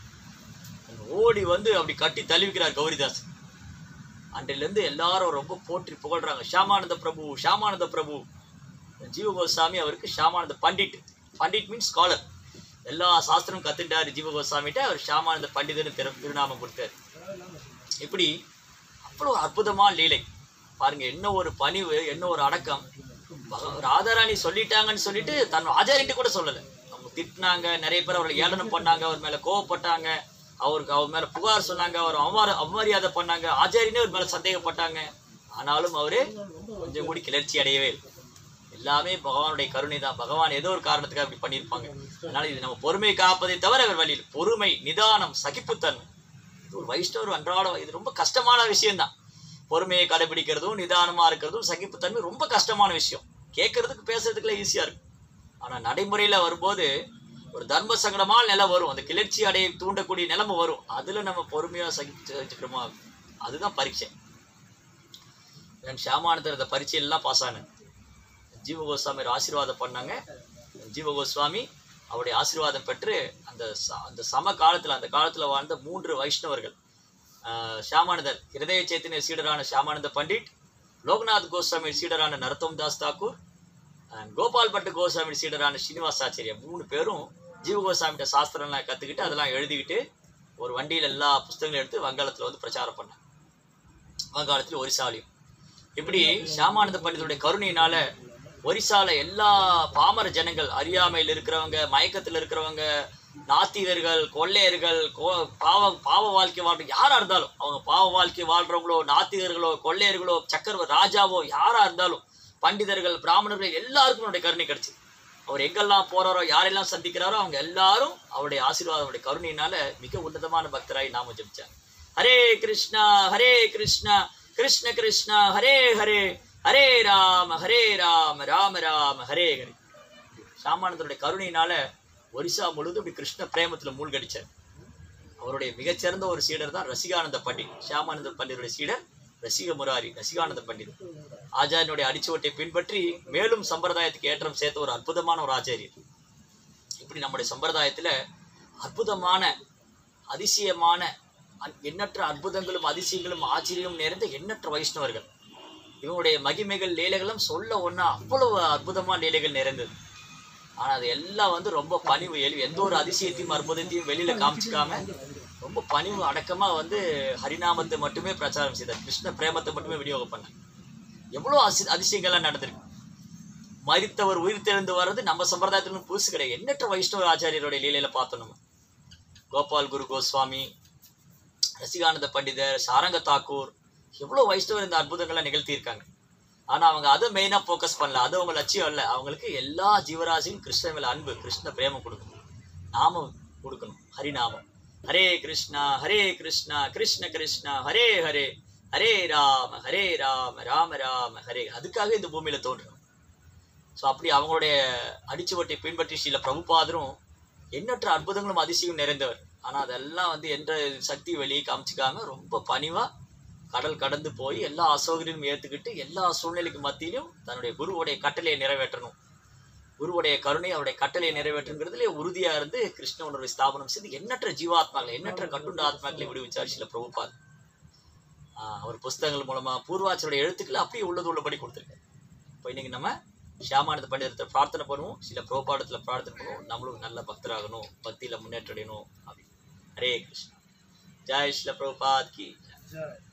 ஓடி வந்து அப்படி கட்டி தழுவிக்கிறார் கௌரிதாஸ் அன்றிலிருந்து எல்லாரும் ரொம்ப போற்றி புகழ்றாங்க ஷாமானந்த பிரபு ஷாமானந்த பிரபு ஜீவகோஸ்வாமி அவருக்கு ஷாமானந்த பண்டிட் பண்டிட் மீன்ஸ் ஸ்காலர் எல்லா சாஸ்திரமும் கத்துட்டாரு ஜீவகோஸ்வாமிகிட்ட அவர் ஷாமானந்த பண்டிதர்னு திரு திருநாமம் கொடுத்தாரு இப்படி அவ்வளோ ஒரு அற்புதமான லீலை பாருங்க என்ன ஒரு பணிவு என்ன ஒரு அடக்கம் பக- ராதாராணி சொல்லிட்டாங்கன்னு சொல்லிட்டு தன் ஆச்சாரிட்டு கூட சொல்லலை அவங்க திட்டினாங்க நிறைய பேர் அவரை ஏளனம் பண்ணாங்க அவர் மேல கோவப்பட்டாங்க அவருக்கு அவர் மேல புகார் சொன்னாங்க அவர் அவமார அவமரியாதை பண்ணாங்க ஆச்சாரியனே அவர் மேல சந்தேகப்பட்டாங்க ஆனாலும் அவரு கொஞ்சம் கூட கிளர்ச்சி அடையவே இல்லை எல்லாமே பகவானுடைய கருணை தான் பகவான் ஏதோ ஒரு காரணத்துக்காக இப்படி பண்ணியிருப்பாங்க அதனால இது நம்ம பொறுமை காப்பதை தவிர வேறு வழியில் பொறுமை நிதானம் சகிப்புத்தன்மை இது ஒரு வைஷ்ணவர் அன்றாட இது ரொம்ப கஷ்டமான விஷயம்தான் பொறுமையை கடைபிடிக்கிறதும் நிதானமா இருக்கிறதும் சகிப்புத்தன்மை ரொம்ப கஷ்டமான விஷயம் கேட்கறதுக்கு பேசுறதுக்குலாம் ஈஸியா இருக்கும் ஆனா நடைமுறையில வரும்போது ஒரு தர்ம சங்கடமான நிலை வரும் அந்த கிளர்ச்சி அடைய தூண்டக்கூடிய நிலைமை வரும் அதுல நம்ம பொறுமையா சகிச்சு வச்சுக்கிறோமா அதுதான் பரீட்சை நான் ஷியாமானந்தர் அந்த பரீட்சையெல்லாம் பாஸ் ஆனேன் ஜீவகோஸ்வாமி ஆசீர்வாதம் பண்ணாங்க ஜீவகோஸ்வாமி அவருடைய ஆசீர்வாதம் பெற்று அந்த ச- அந்த சம காலத்துல அந்த காலத்துல வாழ்ந்த மூன்று வைஷ்ணவர்கள் ஆஹ் ஷியாமானந்தர் ஹிருதய சைத்தன்ய சீடரான ஷியாமானந்த பண்டிட் லோகநாத் கோஸ்வாமி சீடரான நரத்தம் தாஸ் தாக்கூர் and கோபால் பட்டு கோஸ்வாமி சீடரான ஸ்ரீனிவாசாச்சாரியா மூணு பேரும் ஜீவகோஸ்வாமிகிட்ட சாஸ்திரம்லாம் கத்துக்கிட்டு அதெல்லாம் எழுதிக்கிட்டு ஒரு வண்டியில எல்லா புஸ்தகங்களும் எடுத்து வங்காளத்துல வந்து பிரச்சாரம் பண்ணாங்க வங்காளத்துல ஒரிசாலையும் இப்படி ஷாமானந்த பண்டிதருடைய கருணையினால ஒரிசால எல்லா பாமர ஜனங்கள் அறியாமையில் இருக்கிறவங்க மயக்கத்தில் இருக்கிறவங்க நாத்திகர்கள் கொள்ளையர்கள் கோ- பாவ பாவ வாழ்க்கை வாழ்ற யாரா இருந்தாலும் அவங்க பாவ வாழ்க்கை வாழ்றவங்களோ நாத்திகர்களோ கொள்ளையர்களோ சக்கர ராஜாவோ யாரா இருந்தாலும் பண்டிதர்கள் பிராமணர்கள் எல்லாருக்கும் அவருடைய கருணை கிடைச்சு அவர் எங்கெல்லாம் போறாரோ யாரெல்லாம் சந்திக்கிறாரோ அவங்க எல்லாரும் அவருடைய ஆசீர்வாதம் அவருடைய கருணையினால மிக உன்னதமான பக்தராய் நாம ஜெபிச்சாங்க ஹரே கிருஷ்ணா ஹரே கிருஷ்ணா கிருஷ்ண கிருஷ்ணா ஹரே ஹரே ஹரே ராம ஹரே ராம ராம ராம ஹரே ஹரே ஷாமானந்தருடைய கருணையினால ஒரிசா முழுதும் இப்படி கிருஷ்ண பிரேமத்துல மூழ்கடிச்சார் அவருடைய மிகச்சிறந்த ஒரு சீடர் தான் ரசிகானந்த பண்டிட் ஷியாமானந்த பண்டிதருடைய சீடர் ரசிக முராரி ரசிகானந்த பண்டிட் ஆச்சாரியனுடைய அடிச்சுவட்டை பின்பற்றி மேலும் சம்பிரதாயத்துக்கு ஏற்றம் சேர்த்த ஒரு அற்புதமான ஒரு ஆச்சாரியர் இப்படி நம்முடைய சம்பிரதாயத்துல அற்புதமான அதிசயமான அ- எண்ணற்ற அற்புதங்களும் அதிசயங்களும் ஆச்சரியம் நிறைந்த எண்ணற்ற வைஷ்ணவர்கள் இவங்களுடைய மகிமைகள் லீலைகளும் சொல்ல ஒண்ணா அவ்வளவு அற்புதமான லீலைகள் நிறைந்தது ஆனா அது எல்லாம் வந்து ரொம்ப பணிவு எழு எந்த ஒரு அதிசயத்தையும் அற்புதத்தையும் வெளியில காமிச்சிக்காம ரொம்ப பணிவு அடக்கமா வந்து ஹரிநாமத்தை மட்டுமே பிரச்சாரம் செய்தார் கிருஷ்ண பிரேமத்தை மட்டுமே விநியோகம் பண்ணார் எவ்வளவு அசி அதிசயங்கள்லாம் நடந்திருக்கு மரித்தவர் உயிர் தெழுந்து வர்றது நம்ம சம்பிரதாயத்துல புதுசு கிடையாது எண்ணற்ற வைஷ்ணவ ஆச்சாரியருடைய லீலையில பார்த்தோம் நம்ம கோபால் குரு கோஸ்வாமி ரசிகானந்த பண்டிதர் சாரங்க தாக்கூர் எவ்வளவு வைஷ்ணவர் இந்த அற்புதங்களை நிகழ்த்தியிருக்காங்க ஆனா அவங்க அதை மெயினா ஃபோக்கஸ் பண்ணல அது அவங்க லட்சியம் இல்ல அவங்களுக்கு எல்லா ஜீவராசியும் கிருஷ்ண மேல அன்பு கிருஷ்ண பிரேமம் கொடுக்கணும் நாமம் கொடுக்கணும் ஹரிநாமம் ஹரே கிருஷ்ணா ஹரே கிருஷ்ணா கிருஷ்ண கிருஷ்ணா ஹரே ஹரே ஹரே ராம ஹரே ராம ராம ராம ஹரே அதுக்காக இந்த பூமியில தோன்றணும் ஸோ அப்படி அவங்களுடைய அடிச்சுவட்டை பின்பற்றி சில பிரபுபாதரும் எண்ணற்ற அற்புதங்களும் அதிசயம் நிறைந்தவர் ஆனா அதெல்லாம் வந்து எந்த சக்தி வெளியே காமிச்சிக்காம ரொம்ப பணிவா கடல் கடந்து போய் எல்லா அசௌகரியமும் ஏத்துக்கிட்டு எல்லா சூழ்நிலைக்கு மத்தியிலும் தன்னுடைய குருவுடைய கட்டளையை நிறைவேற்றணும் குருவுடைய கருணை அவருடைய கட்டளையை நிறைவேற்றுங்கிறதுல உறுதியா இருந்து கிருஷ்ண உணர்வை ஸ்தாபனம் செய்து எண்ணற்ற ஜீவாத்மாக்களை எண்ணற்ற கட்டுண்ட ஆத்மாக்களை விடுவிச்சார் சில பிரபுபாத் ஆஹ் அவர் புஸ்தகங்கள் மூலமா பூர்வாச்சருடைய எழுத்துக்களை அப்படியே உள்ளது உள்ளபடி கொடுத்துருக்காரு இப்போ இன்னைக்கு நம்ம ஷியாமானந்த பண்டிதத்தை பிரார்த்தனை பண்ணுவோம் சில புரோபாடத்துல பிரார்த்தனை பண்ணுவோம் நம்மளும் நல்ல பக்தராகணும் பக்தியில முன்னேற்ற அடையணும் அப்படின்னு ஹரே கிருஷ்ணா ஜெய் ஸ்ரீல பிரபுபாத் கி ஜெய். ஜெய்